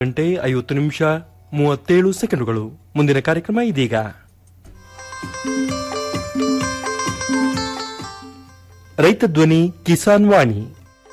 ಗಂಟೆ ಐವತ್ತು ನಿಮಿಷ ಮೂವತ್ತೇಳು ಸೆಕೆಂಡುಗಳು ಮುಂದಿನ ಕಾರ್ಯಕ್ರಮ ಇದೀಗ ರೈತ ಧ್ವನಿ ಕಿಸಾನ್ ವಾಣಿ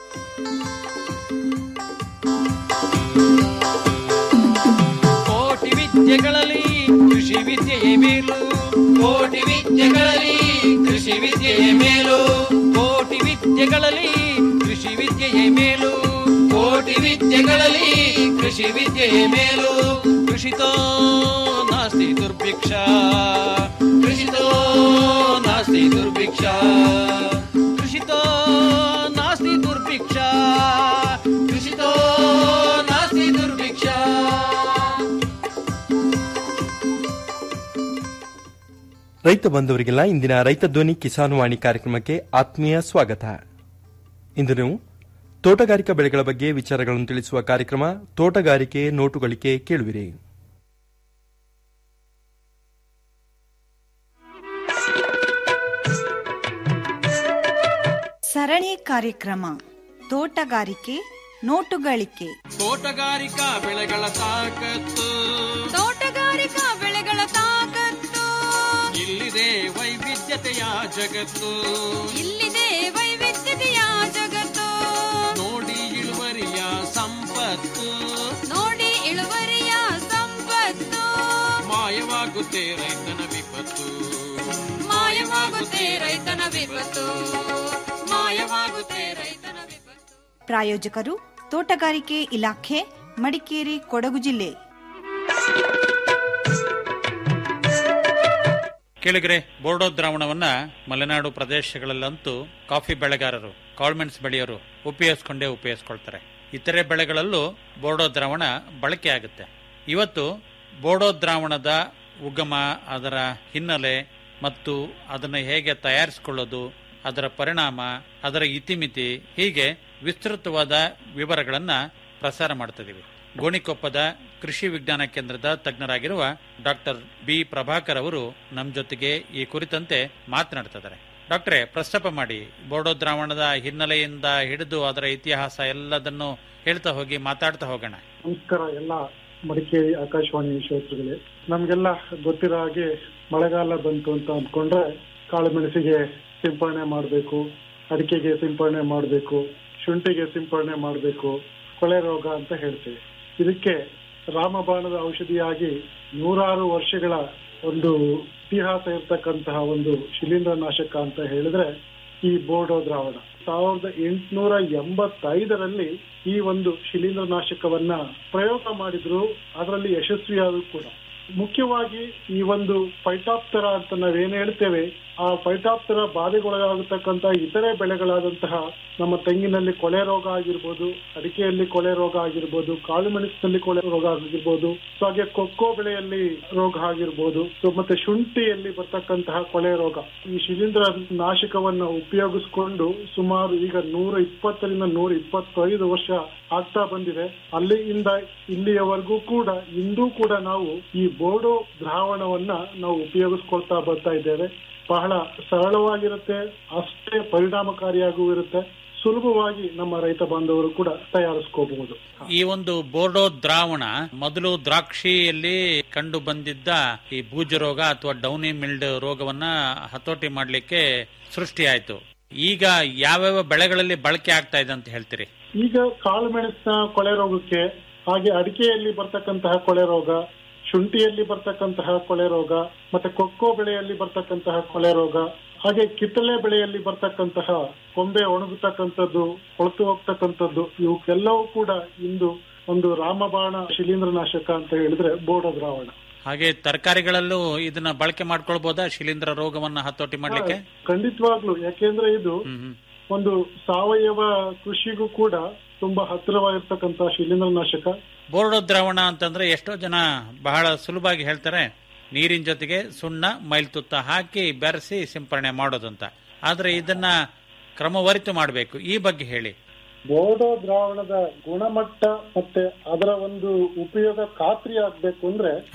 ಕೋಟಿ ವಿದ್ಯೆಗಳಲ್ಲಿ ಕೃಷಿ ವಿದ್ಯೆಯೇ ಮೇಲು ಕೋಟಿ ವಿದ್ಯೆಗಳಲ್ಲಿ ಕೃಷಿ ವಿದ್ಯೆಯೇ ಮೇಲು ಕೋಟಿ ವಿದ್ಯೆಗಳಲ್ಲಿ ಕೃಷಿ ವಿದ್ಯೆಯೇ ಮೇಲು ಕೋಟಿ ವಿದ್ಯೆಗಳಲ್ಲಿ ಕೃಷಿ ವಿದ್ಯೆಯೇ ಮೇಲು ಕೃಷಿತೋ ನಾಸ್ತಿ ದುರ್ಭಿಕ್ಷ ಕೃಷಿತೋ ನಾಸ್ತಿ ದುರ್ಭಿಕ್ಷ ಕೃಷಿತೋ ನಾಸ್ತಿ ದುರ್ಭಿಕ್ಷ ಕೃಷಿತೋ ನಾಸ್ತಿ ದುರ್ಭಿಕ್ಷ ರೈತ ಬಂಧುವರಿಗೆಲ್ಲ ಇಂದಿನ ರೈತ ಧ್ವನಿ ಕಿಸಾನ್ ವಾಣಿ ಕಾರ್ಯಕ್ರಮಕ್ಕೆ ಆತ್ಮೀಯ ಸ್ವಾಗತ ಇಂದು ನೀವು ತೋಟಗಾರಿಕಾ ಬೆಳೆಗಳ ಬಗ್ಗೆ ವಿಚಾರಗಳನ್ನು ತಿಳಿಸುವ ಕಾರ್ಯಕ್ರಮ ತೋಟಗಾರಿಕೆ ನೋಟುಗಳಿಕೆ ಕೇಳುವಿರಿ ಸರಣಿ ಕಾರ್ಯಕ್ರಮ ತೋಟಗಾರಿಕೆ ನೋಟುಗಳಿಕೆ ತೋಟಗಾರಿಕಾ ಬೆಳೆಗಳ ತಾಕತ್ತು ತೋಟಗಾರಿಕಾ ಬೆಳೆಗಳ ತಾಕತ್ತು ಇಲ್ಲಿದೆ ವೈವಿಧ್ಯತೆಯ ಜಗತ್ತು ಇಲ್ಲಿದೆ ವೈವಿಧ್ಯತೆಯ ಜಗತ್ತು ನೋಡಿ ಇಳುವರಿಯ ಸಂಪತ್ತು ನೋಡಿ ಇಳುವರಿಯ ಸಂಪತ್ತು ಮಾಯವಾಗುತ್ತೆ ರೈತನ ವಿಪತ್ತು ಮಾಯವಾಗುತ್ತೆ ರೈತನ ವಿಪತ್ತು ಮಾಯವಾಗುತ್ತೆ ರೈತನ ವಿಪತ್ತು ಪ್ರಾಯೋಜಕರು ತೋಟಗಾರಿಕೆ ಇಲಾಖೆ ಮಡಿಕೇರಿ ಕೊಡಗು ಜಿಲ್ಲೆ ಕೇಳಿಗ್ರೆ ಬೋರ್ಡೋ ದ್ರಾವಣವನ್ನ ಮಲೆನಾಡು ಪ್ರದೇಶಗಳಲ್ಲಂತೂ ಕಾಫಿ ಬೆಳೆಗಾರರು ಕಾಳ್ಮೆಣ್ಸ್ ಬೆಳೆಯೋರು ಉಪಯೋಗಿಸ್ಕೊಂಡೇ ಉಪಯೋಗಿಸ್ಕೊಳ್ತಾರೆ ಇತರೆ ಬೆಳೆಗಳಲ್ಲೂ ಬೋರ್ಡೋ ದ್ರಾವಣ ಬಳಕೆ ಆಗುತ್ತೆ ಇವತ್ತು ಬೋರ್ಡೋ ದ್ರಾವಣದ ಉಗಮ ಅದರ ಹಿನ್ನೆಲೆ ಮತ್ತು ಅದನ್ನು ಹೇಗೆ ತಯಾರಿಸಿಕೊಳ್ಳೋದು ಅದರ ಪರಿಣಾಮ ಅದರ ಇತಿಮಿತಿ ಹೀಗೆ ವಿಸ್ತೃತವಾದ ವಿವರಗಳನ್ನ ಪ್ರಸಾರ ಮಾಡ್ತಿದ್ದೀವಿ ಗೋಣಿಕೊಪ್ಪದ ಕೃಷಿ ವಿಜ್ಞಾನ ಕೇಂದ್ರದ ತಜ್ಞರಾಗಿರುವ ಡಾಕ್ಟರ್ ಬಿ ಪ್ರಭಾಕರ್ ಅವರು ನಮ್ಮ ಜೊತೆಗೆ ಈ ಕುರಿತಂತೆ ಮಾತನಾಡ್ತಿದ್ದಾರೆ ಡಾಕ್ಟ್ರೇ ಪ್ರಸ್ತಾಪ ಮಾಡಿ ಬೋರ್ಡೋ ದ್ರಾವಣದ ಹಿನ್ನೆಲೆಯಿಂದ ಹಿಡಿದು ಅದರ ಇತಿಹಾಸ ಎಲ್ಲದನ್ನು ಹೇಳ್ತಾ ಹೋಗಿ ಮಾತಾಡ್ತಾ ಹೋಗೋಣ ನಮಸ್ಕಾರ ಎಲ್ಲ ಮಡಿಕೇರಿ ಆಕಾಶವಾಣಿ ಶ್ರೋತೃಗಳೇ ನಮ್ಗೆಲ್ಲ ಗೊತ್ತಿರೋ ಹಾಗೆ ಮಳೆಗಾಲ ಬಂತು ಅಂತ ಅಂದ್ಕೊಂಡ್ರೆ ಕಾಳು ಮೆಣಸಿಗೆ ಸಿಂಪರಣೆ ಮಾಡಬೇಕು ಅಡಿಕೆಗೆ ಸಿಂಪರಣೆ ಮಾಡಬೇಕು ಶುಂಠಿಗೆ ಸಿಂಪರಣೆ ಮಾಡಬೇಕು ಕೊಳೆ ರೋಗ ಅಂತ ಹೇಳ್ತೇವೆ ಇದಕ್ಕೆ ರಾಮಬಾಣದ ಔಷಧಿಯಾಗಿ ನೂರಾರು ವರ್ಷಗಳ ಒಂದು ಇತಿಹಾಸ ಇರ್ತಕ್ಕಂತಹ ಒಂದು ಶಿಲೀಂಧ್ರನಾಶಕ ಅಂತ ಹೇಳಿದ್ರೆ ಈ ಬೋರ್ಡೋ ದ್ರಾವಣ ಸಾವಿರದ ಎಂಟುನೂರ ಎಂಬತ್ತೈದರಲ್ಲಿ ಈ ಒಂದು ಶಿಲೀಂಧ್ರನಾಶಕವನ್ನ ಪ್ರಯೋಗ ಮಾಡಿದ್ರು ಅದರಲ್ಲಿ ಯಶಸ್ವಿಯಾದ್ರು ಕೂಡ ಮುಖ್ಯವಾಗಿ ಈ ಒಂದು ಫೈಟಾಪ್ತರ ಅಂತ ನಾವೇನ್ ಹೇಳ್ತೇವೆ ಆ ಫೈಟಾಪ್ತರ ಬಾಧೆಗೊಳಗಾಗತಕ್ಕಂತ ಇತರೆ ಬೆಳೆಗಳಾದಂತಹ ನಮ್ಮ ತೆಂಗಿನಲ್ಲಿ ಕೊಳೆ ರೋಗ ಆಗಿರ್ಬೋದು ಅಡಿಕೆಯಲ್ಲಿ ಕೊಳೆ ರೋಗ ಆಗಿರ್ಬೋದು ಕಾಳು ಮೆಣಸಿನಲ್ಲಿ ಕೊಳೆ ರೋಗ ಆಗಿರ್ಬೋದು ಸೊ ಹಾಗೆ ಕೊಕ್ಕೋ ಬೆಳೆಯಲ್ಲಿ ರೋಗ ಆಗಿರ್ಬೋದು ಸೊ ಮತ್ತೆ ಶುಂಠಿಯಲ್ಲಿ ಬರ್ತಕ್ಕಂತಹ ಕೊಳೆ ರೋಗ ಈ ಶಿಲೀಂಧ್ರ ನಾಶಕವನ್ನ ಉಪಯೋಗಿಸಿಕೊಂಡು ಸುಮಾರು ಈಗ ನೂರ ಇಪ್ಪತ್ತರಿಂದ ನೂರ ಇಪ್ಪತ್ತೈದು ವರ್ಷ ಆಗ್ತಾ ಬಂದಿದೆ ಅಲ್ಲಿಂದ ಇಲ್ಲಿಯವರೆಗೂ ಕೂಡ ಇಂದೂ ಕೂಡ ನಾವು ಈ ಬೋರ್ಡೋ ದ್ರಾವಣವನ್ನ ನಾವು ಉಪಯೋಗಿಸ್ಕೊಳ್ತಾ ಬರ್ತಾ ಇದ್ದೇವೆ ಬಹಳ ಸರಳವಾಗಿರುತ್ತೆ ಅಷ್ಟೇ ಪರಿಣಾಮಕಾರಿಯಾಗೂ ಇರುತ್ತೆ ಸುಲಭವಾಗಿ ನಮ್ಮ ರೈತ ಬಾಂಧವರು ಕೂಡ ತಯಾರಿಸ್ಕೋಬಹುದು ಈ ಒಂದು ಬೋರ್ಡೋ ದ್ರಾವಣ ಮೊದಲು ದ್ರಾಕ್ಷಿಯಲ್ಲಿ ಕಂಡು ಬಂದಿದ್ದ ಈ ಬೂಜ ರೋಗ ಅಥವಾ ಡೌನಿ ಮಿಲ್ಡ್ ರೋಗವನ್ನ ಹತೋಟಿ ಮಾಡಲಿಕ್ಕೆ ಸೃಷ್ಟಿಯಾಯಿತು ಈಗ ಯಾವ್ಯಾವ ಬೆಳೆಗಳಲ್ಲಿ ಬಳಕೆ ಆಗ್ತಾ ಇದೆ ಅಂತ ಹೇಳ್ತೀರಿ ಈಗ ಕಾಳು ಮೆಣಸಿನ ಕೊಳೆ ರೋಗಕ್ಕೆ ಹಾಗೆ ಅಡಿಕೆಯಲ್ಲಿ ಬರ್ತಕ್ಕಂತಹ ಕೊಳೆ ರೋಗ ಶುಂಠಿಯಲ್ಲಿ ಬರ್ತಕ್ಕಂತಹ ಕೊಳೆ ರೋಗ ಮತ್ತೆ ಕೊಕ್ಕೋ ಬೆಳೆಯಲ್ಲಿ ಬರ್ತಕ್ಕಂತಹ ಕೊಳೆ ರೋಗ ಹಾಗೆ ಕಿತ್ತಳೆ ಬೆಳೆಯಲ್ಲಿ ಬರ್ತಕ್ಕಂತಹ ಕೊಂಬೆ ಒಣಗತಕ್ಕಂಥದ್ದು ಕೊಳತು ಹೋಗ್ತಕ್ಕಂಥದ್ದು ಇವಕ್ಕೆಲ್ಲವೂ ಕೂಡ ಇಂದು ಒಂದು ರಾಮಬಾಣ ಶಿಲೀಂಧ್ರನಾಶಕ ಅಂತ ಹೇಳಿದ್ರೆ ಬೋರ್ಡ ದ್ರಾವಣ ಹಾಗೆ ತರಕಾರಿಗಳಲ್ಲೂ ಇದನ್ನ ಬಳಕೆ ಮಾಡ್ಕೊಳ್ಬಹುದಾ ಶಿಲೀಂಧ್ರ ರೋಗವನ್ನ ಹತೋಟಿ ಮಾಡ್ಲಿಕ್ಕೆ ಖಂಡಿತವಾಗ್ಲು ಯಾಕೆಂದ್ರೆ ಇದು ಹ್ಮ್ ಹ್ಮ್. ಒಂದು ಸಾವಯವ ಕೃಷಿಗೂ ಕೂಡ ತುಂಬಾ ಹತ್ತಿರವಾಗಿರ್ತಕ್ಕಂತಹ ಶಿಲೀಂಧ್ರನಾಶಕ ಬೋರ್ಡೋ ದ್ರಾವಣ ಅಂತಂದ್ರೆ ಎಷ್ಟೋ ಜನ ಬಹಳ ಸುಲಭವಾಗಿ ಹೇಳ್ತಾರೆ ನೀರಿನ ಜೊತೆಗೆ ಸುಣ್ಣ ಮೈಲ್ತುತ್ತ ಹಾಕಿ ಬೆರೆಸಿ ಸಿಂಪರಣೆ ಮಾಡೋದಂತ ಆದ್ರೆ ಇದನ್ನ ಕ್ರಮವರಿತು ಮಾಡಬೇಕು ಈ ಬಗ್ಗೆ ಹೇಳಿ ಬೋರ್ಡೋ ದ್ರಾವಣದ ಗುಣಮಟ್ಟ ಮತ್ತೆ ಅದರ ಒಂದು ಉಪಯೋಗ ಖಾತ್ರಿ ಆಗ್ಬೇಕು ಅಂದ್ರೆ ಹಾ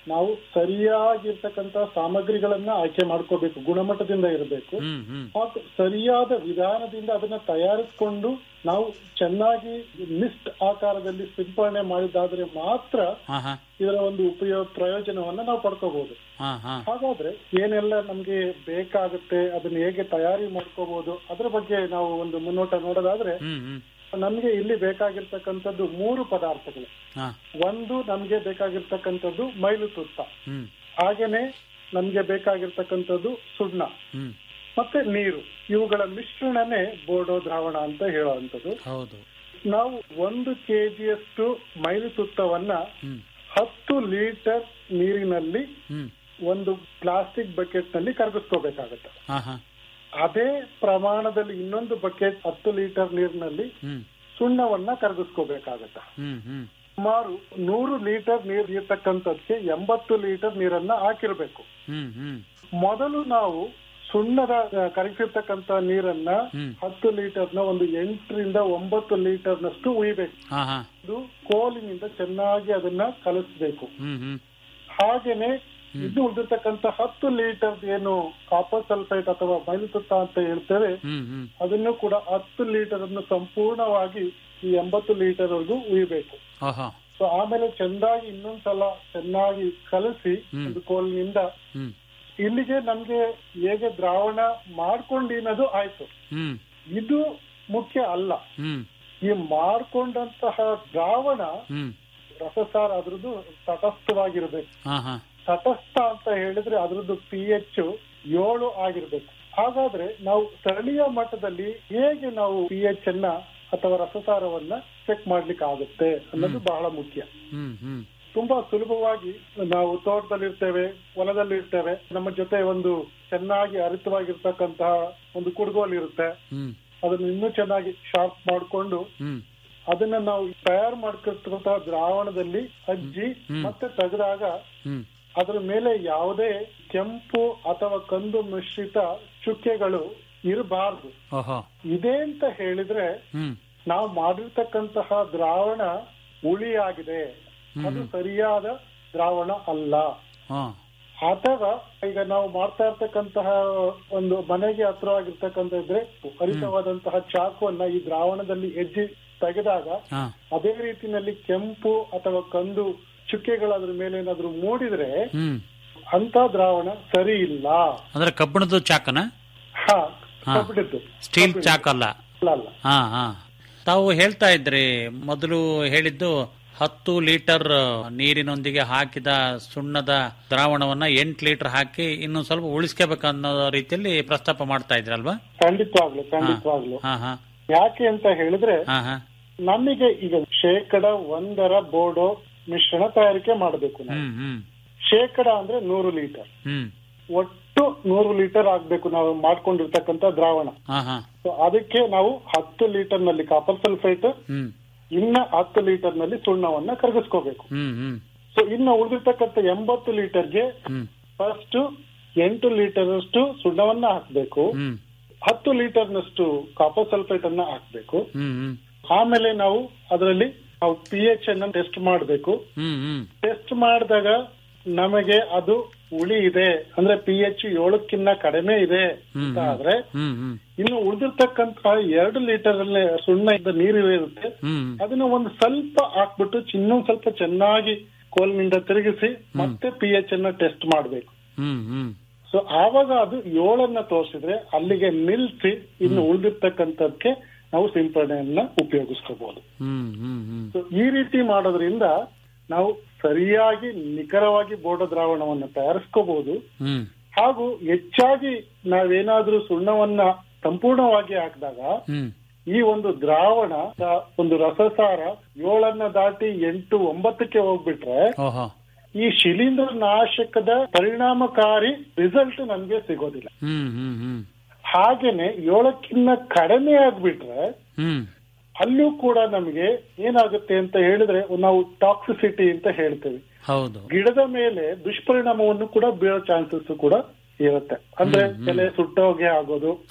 ನಾವು ಸರಿಯಾಗಿರ್ತಕ್ಕಂತ ಸಾಮಗ್ರಿಗಳನ್ನ ಆಯ್ಕೆ ಮಾಡ್ಕೋಬೇಕು ಗುಣಮಟ್ಟದಿಂದ ಇರಬೇಕು ಹ್ಮ್ ಹ್ಮ್ ಹಾಗೂ ಸರಿಯಾದ ವಿಧಾನದಿಂದ ಅದನ್ನ ತಯಾರಿಸಿಕೊಂಡು ನಾವು ಚೆನ್ನಾಗಿ ಮಿಸ್ಟ್ ಆಕಾರದಲ್ಲಿ ಸಿಂಪರಣೆ ಮಾಡಿದಾದ್ರೆ ಮಾತ್ರ ಹಾ ಹಾ ಇದರ ಒಂದು ಉಪಯೋಗ ಪ್ರಯೋಜನವನ್ನ ನಾವು ಪಡ್ಕೋಬಹುದು ಹಾ ಹಾ ಹಾಗಾದ್ರೆ ಏನೆಲ್ಲ ನಮ್ಗೆ ಬೇಕಾಗುತ್ತೆ ಅದನ್ನ ಹೇಗೆ ತಯಾರಿ ಮಾಡ್ಕೋಬಹುದು ಅದ್ರ ಬಗ್ಗೆ ನಾವು ಒಂದು ಮುನ್ನೋಟ ನೋಡೋದಾದ್ರೆ ಹ್ಮ್ ಹ್ಮ್ ನಮ್ಗೆ ಇಲ್ಲಿ ಬೇಕಾಗಿರ್ತಕ್ಕಂಥದ್ದು ಮೂರು ಪದಾರ್ಥಗಳು ಹಾ ಒಂದು ನಮ್ಗೆ ಬೇಕಾಗಿರ್ತಕ್ಕಂಥದ್ದು ಮೈಲು ತುತ್ತ ಹ್ಮ್ ಹಾಗೇನೆ ನಮ್ಗೆ ಬೇಕಾಗಿರ್ತಕ್ಕಂಥದ್ದು ಸುಣ್ಣ ಹ್ಮ್ ಮತ್ತೆ ನೀರು ಇವುಗಳ ಮಿಶ್ರಣನೇ ಬೋಡೋ ದ್ರಾವಣ ಅಂತ ಹೇಳುವಂಥದ್ದು ಹೌದು ನಾವು ಒಂದು ಕೆಜಿಯಷ್ಟು ಮೈಲು ತುತ್ತವನ್ನ ಹ್ಮ್ ಹತ್ತು ಲೀಟರ್ ನೀರಿನಲ್ಲಿ ಹ್ಮ್ ಒಂದು ಪ್ಲಾಸ್ಟಿಕ್ ಬಕೆಟ್ ನಲ್ಲಿ ಕರಗಿಸ್ಕೋಬೇಕಾಗತ್ತೆ ಹಾ ಹಾ ಅದೇ ಪ್ರಮಾಣದಲ್ಲಿ ಇನ್ನೊಂದು ಬಕೆಟ್ ಹತ್ತು ಲೀಟರ್ ನೀರಿನಲ್ಲಿ ಹ್ಮ್ ಸುಣ್ಣವನ್ನ ಕರಗಿಸ್ಕೋಬೇಕಾಗತ್ತೆ ಹ್ಮ್ ಹ್ಮ್ ಸುಮಾರು ನೂರು ಲೀಟರ್ ನೀರು ಇರ್ತಕ್ಕಂಥದ್ಕೆ ಎಂಬತ್ತು ಲೀಟರ್ ನೀರನ್ನ ಹಾಕಿರ್ಬೇಕು ಹ್ಮ್ ಹ್ಮ್ ಮೊದಲು ನಾವು ಸುಣ್ಣದ ಆ, ಕರಗಿಸಿರ್ತಕ್ಕಂಥ ನೀರನ್ನ ಹ್ಮ್. ಹತ್ತು ಲೀಟರ್ನ ಒಂದು ಎಂಟರಿಂದ ಒಂಬತ್ತು ಲೀಟರ್ನಷ್ಟು ಉಯ್ಬೇಕು ಹಾ ಹಾ ಇದು ಕೋಲಿನಿಂದ ಚೆನ್ನಾಗಿ ಅದನ್ನ ಕಲಿಸ್ಬೇಕು ಹ್ಮ್ ಹ್ಮ್ ಹಾಗೇನೆ ಇದು ಉಳಿದಿರ್ತಕ್ಕಂಥ ಹತ್ತು ಲೀಟರ್ ಏನು ಕಾಪರ್ ಸಲ್ಫೇಟ್ ಅಥವಾ ಬಯಲುತುತ್ತ ಅಂತ ಹೇಳ್ತೇವೆ ಹ್ಮ್ ಹ್ಮ್ ಅದನ್ನು ಕೂಡ ಹತ್ತು ಲೀಟರ್ ಅನ್ನು ಸಂಪೂರ್ಣವಾಗಿ ಈ ಎಂಬತ್ತು ಲೀಟರ್ ವರೆಗೂ ಉಯ್ಬೇಕು ಓಹೋ ಸೊ ಆಮೇಲೆ ಚೆಂದಾಗಿ ಇನ್ನೊಂದ್ಸಲ ಚೆನ್ನಾಗಿ ಕಲಸಿ ಹ್ಮ್. ಒಂದು ಕೋಲಿನಿಂದ ಹ್ಮ್ ಇಲ್ಲಿಗೆ ನಮ್ಗೆ ಹೇಗೆ ದ್ರಾವಣ ಮಾಡ್ಕೊಂಡಿನದು ಆಯ್ತು ಹ್ಮ್ ಇದು ಮುಖ್ಯ ಅಲ್ಲ ಹ್ಮ್ ಈ ಮಾಡ್ಕೊಂಡಂತಹ ದ್ರಾವಣ ಹ್ಮ್ ರಸಸಾರ ಅದ್ರದ್ದು ತಟಸ್ಥವಾಗಿರ್ಬೇಕು ಹಾ ಹಾ ತಟಸ್ಥ ಅಂತ ಹೇಳಿದ್ರೆ ಅದ್ರದ್ದು ಪಿ ಎಚ್ ಏಳು ಆಗಿರ್ಬೇಕು ಹಾಗಾದ್ರೆ ನಾವು ಸ್ಥಳೀಯ ಮಟ್ಟದಲ್ಲಿ ಹೇಗೆ ನಾವು ಪಿ ಎಚ್ ಅನ್ನ ಅಥವಾ ರಸಸಾರವನ್ನ ಚೆಕ್ ಮಾಡ್ಲಿಕ್ಕೆ ಆಗುತ್ತೆ ಅನ್ನೋದು ಬಹಳ ಮುಖ್ಯ ಹ್ಮ್ ಹ್ಮ್ ತುಂಬಾ ಸುಲಭವಾಗಿ ನಾವು ತೋಟದಲ್ಲಿರ್ತೇವೆ ಹೊಲದಲ್ಲಿರ್ತೇವೆ ನಮ್ಮ ಜೊತೆ ಒಂದು ಚೆನ್ನಾಗಿ ಹರಿತವಾಗಿರ್ತಕ್ಕಂತಹ ಒಂದು ಕುಡುಗೋಲು ಇರುತ್ತೆ ಹ್ಮ್ ಅದನ್ನು ಇನ್ನೂ ಚೆನ್ನಾಗಿ ಶಾರ್ಪ್ ಮಾಡಿಕೊಂಡು ಹ್ಮ್ ಅದನ್ನ ನಾವು ತಯಾರು ಮಾಡ್ಕೊಳ್ತಕ್ಕಂತಹ ದ್ರಾವಣದಲ್ಲಿ ಅಜ್ಜಿ ಹ್ಮ್. ಮತ್ತೆ ತೆಗೆದಾಗ ಹ್ಮ್ ಅದರ ಮೇಲೆ ಯಾವುದೇ ಕೆಂಪು ಅಥವಾ ಕಂದು ಮಿಶ್ರಿತ ಚುಕ್ಕೆಗಳು ಇರಬಾರ್ದು ಓಹೋ ಇದೆ ಅಂತ ಹೇಳಿದ್ರೆ ಹ್ಮ್ ನಾವು ಮಾಡಿರ್ತಕ್ಕಂತಹ ದ್ರಾವಣ ಹುಳಿಯಾಗಿದೆ ಅದು ಸರಿಯಾದ ದ್ರಾವಣ ಅಲ್ಲ ಹಾ ಅಥವಾ ಈಗ ನಾವು ಮಾಡ್ತಾ ಇರ್ತಕ್ಕಂತಹ ಒಂದು ಮನೆಗೆ ಹತ್ರವಾಗಿರ್ತಕ್ಕಂಥ ಇದ್ರೆ ಹರಿತವಾದಂತಹ ಚಾಕುವನ್ನ ಈ ದ್ರಾವಣದಲ್ಲಿ ಹೆಜ್ಜೆ ತೆಗೆದಾಗ ಹಾ ಅದೇ ರೀತಿನಲ್ಲಿ ಕೆಂಪು ಅಥವಾ ಕಂದು ಚುಕ್ಕೆಗಳು ಅದ್ರ ಮೇಲೆ ಏನಾದ್ರು ಮೂಡಿದ್ರೆ ಹ್ಮ್ ಅಂತ ದ್ರಾವಣ ಸರಿ ಇಲ್ಲ ಅಂದ್ರೆ ಕಬ್ಬಿಣದ ಚಾಕನ ಹಾ ಹಾ. ಕಬ್ಬಿಣದ್ದು. ಸ್ಟೀಲ್ ಕಬ್ಬಿಣ. ಚಾಕ್ ಅಲ್ಲ ಅಲ್ಲ ಅಲ್ಲ ಹಾ ಹಾ ತಾವು ಹೇಳ್ತಾ ಇದ್ರಿ ಮೊದಲು ಹೇಳಿದ್ದು ಹತ್ತು ಲೀಟರ್ ನೀರಿನೊಂದಿಗೆ ಹಾಕಿದ ಸುಣ್ಣದ ದ್ರಾವಣವನ್ನ ಎಂಟು ಲೀಟರ್ ಹಾಕಿ ಇನ್ನು ಸ್ವಲ್ಪ ಉಳಿಸ್ಕೋಬೇಕನ್ನೋ ರೀತಿಯಲ್ಲಿ ಪ್ರಸ್ತಾಪ ಮಾಡ್ತಾ ಇದ್ರಲ್ವಾ ಖಂಡಿತವಾಗ್ಲು ಖಂಡಿತವಾಗ್ಲು ಹಾ ಹಾ ಯಾಕೆ ಅಂತ ಹೇಳಿದ್ರೆ ಹಾ ಹಾ ನಮಗೆ ಈಗ ಶೇಕಡ ಒಂದರ ಬೋರ್ಡೋ ಮಿಶ್ರಣ ತಯಾರಿಕೆ ಮಾಡಬೇಕು ನಾವು ಹ್ಮ್ ಹ್ಮ್ ಶೇಕಡ ಅಂದ್ರೆ ನೂರು ಲೀಟರ್ ಹ್ಮ್ ಒಟ್ಟು ನೂರು ಲೀಟರ್ ಆಗ್ಬೇಕು ನಾವು ಮಾಡ್ಕೊಂಡಿರ್ತಕ್ಕಂಥ ದ್ರಾವಣ ಹಾ ಹಾ So ಅದಕ್ಕೆ ನಾವು ಹತ್ತು ಲೀಟರ್ ನಲ್ಲಿ ಕಾಪರ್ ಸಲ್ಫೇಟ್ ಹ್ಮ್ ಇನ್ನ ಹತ್ತು ಲೀಟರ್ ನಲ್ಲಿ ಸುಣ್ಣವನ್ನ ಕರಗಿಸ್ಕೋಬೇಕು ಹ್ಮ್ ಹ್ಮ್ ಸೊ ಇನ್ನು ಉಳಿದಿರ್ತಕ್ಕಂಥ ಎಂಬತ್ತು ಲೀಟರ್ಗೆ ಹ್ಮ್ ಫಸ್ಟ್ ಎಂಟು ಲೀಟರ್ ಅಷ್ಟು ಸುಣ್ಣವನ್ನ ಹಾಕ್ಬೇಕು ಹ್ಮ್ ಹತ್ತು ಲೀಟರ್ನಷ್ಟು ಕಾಪರ್ ಸಲ್ಫೇಟ್ ಅನ್ನ ಹಾಕ್ಬೇಕು ಹ್ಮ್ ಹ್ಮ್ ಆಮೇಲೆ ನಾವು ಅದರಲ್ಲಿ ನಾವು ಪಿ ಎಚ್ ಅನ್ನ ಟೆಸ್ಟ್ ಮಾಡಬೇಕು ಹ್ಮ್ ಹ್ಮ್ ಟೆಸ್ಟ್ ಮಾಡಿದಾಗ ನಮಗೆ ಅದು ಉಳಿ ಇದೆ ಅಂದ್ರೆ ಪಿ ಎಚ್ ಏಳಕ್ಕಿನ್ನ ಕಡಿಮೆ ಇದೆ ಅಂತ ಆದ್ರೆ ಹ್ಮ್ ಹ್ಮ್ ಇನ್ನು ಉಳಿದಿರ್ತಕ್ಕಂತಹ ಎರಡು ಲೀಟರ್ ಅಲ್ಲಿ ಸುಣ್ಣ ಇದ್ದ ನೀರು ಇರುತ್ತೆ ಹ್ಮ್ ಅದನ್ನ ಒಂದು ಸ್ವಲ್ಪ ಹಾಕ್ಬಿಟ್ಟು ಇನ್ನೊಂದ್ ಸ್ವಲ್ಪ ಚೆನ್ನಾಗಿ ಕೋಲ್ನಿಂದ ತಿರುಗಿಸಿ ಮತ್ತೆ ಪಿ ಎಚ್ ಅನ್ನ ಟೆಸ್ಟ್ ಮಾಡಬೇಕು ಹ್ಮ್ ಹ್ಮ್ ಸೊ ಆವಾಗ ಅದು ಏಳನ್ನ ತೋರಿಸಿದ್ರೆ ಅಲ್ಲಿಗೆ ನಿಲ್ಸಿ ಇನ್ನು ಉಳಿದಿರ್ತಕ್ಕಂಥದ್ಕೆ ನಾವು ಸಿಂಪಡಣೆಯನ್ನ ಉಪಯೋಗಿಸ್ಕೋಬಹುದು ಹ್ಮ್ ಹ್ಮ್ ಹ್ಮ್ ಸೊ ಈ ರೀತಿ ಮಾಡೋದ್ರಿಂದ ನಾವು ಸರಿಯಾಗಿ ನಿಖರವಾಗಿ ಬೋಡ ದ್ರಾವಣವನ್ನು ತಯಾರಿಸ್ಕೋಬಹುದು ಹ್ಮ್ ಹಾಗೂ ಹೆಚ್ಚಾಗಿ ನಾವೇನಾದ್ರೂ ಸುಣ್ಣವನ್ನ ಸಂಪೂರ್ಣವಾಗಿ ಹಾಕಿದಾಗ ಹ್ಮ್ ಈ ಒಂದು ದ್ರಾವಣ ಒಂದು ರಸಸಾರ ಏಳನ್ನ ದಾಟಿ ಎಂಟು ಒಂಬತ್ತಕ್ಕೆ ಹೋಗ್ಬಿಟ್ರೆ ಓಹೋ ಈ ಶಿಲೀಂಧ್ರ ನಾಶಕದ ಪರಿಣಾಮಕಾರಿ ರಿಸಲ್ಟ್ ನಮ್ಗೆ ಸಿಗೋದಿಲ್ಲ ಹ್ಮ್ ಹ್ಮ್ ಹ್ಮ್ ಹಾಗೇನೆ ಏಳಕ್ಕಿಂತ ಕಡಿಮೆ ಆಗ್ಬಿಟ್ರೆ ಹ್ಮ್ ಅಲ್ಲೂ ಕೂಡ ನಮಗೆ ಏನಾಗುತ್ತೆ ಅಂತ ಹೇಳಿದ್ರೆ ನಾವು ಟಾಕ್ಸಿಸಿಟಿ ಅಂತ ಹೇಳ್ತೇವೆ ಹೌದು ಗಿಡದ ಮೇಲೆ ದುಷ್ಪರಿಣಾಮವನ್ನು ಕೂಡ ಬೀಳೋ ಚಾನ್ಸಸ್ ಕೂಡ ಇರುತ್ತೆ ಅಂದ್ರೆ ಎಲೆ ಸುಟ್ಟೋಗೆ ಆಗೋದು ಆಹಾ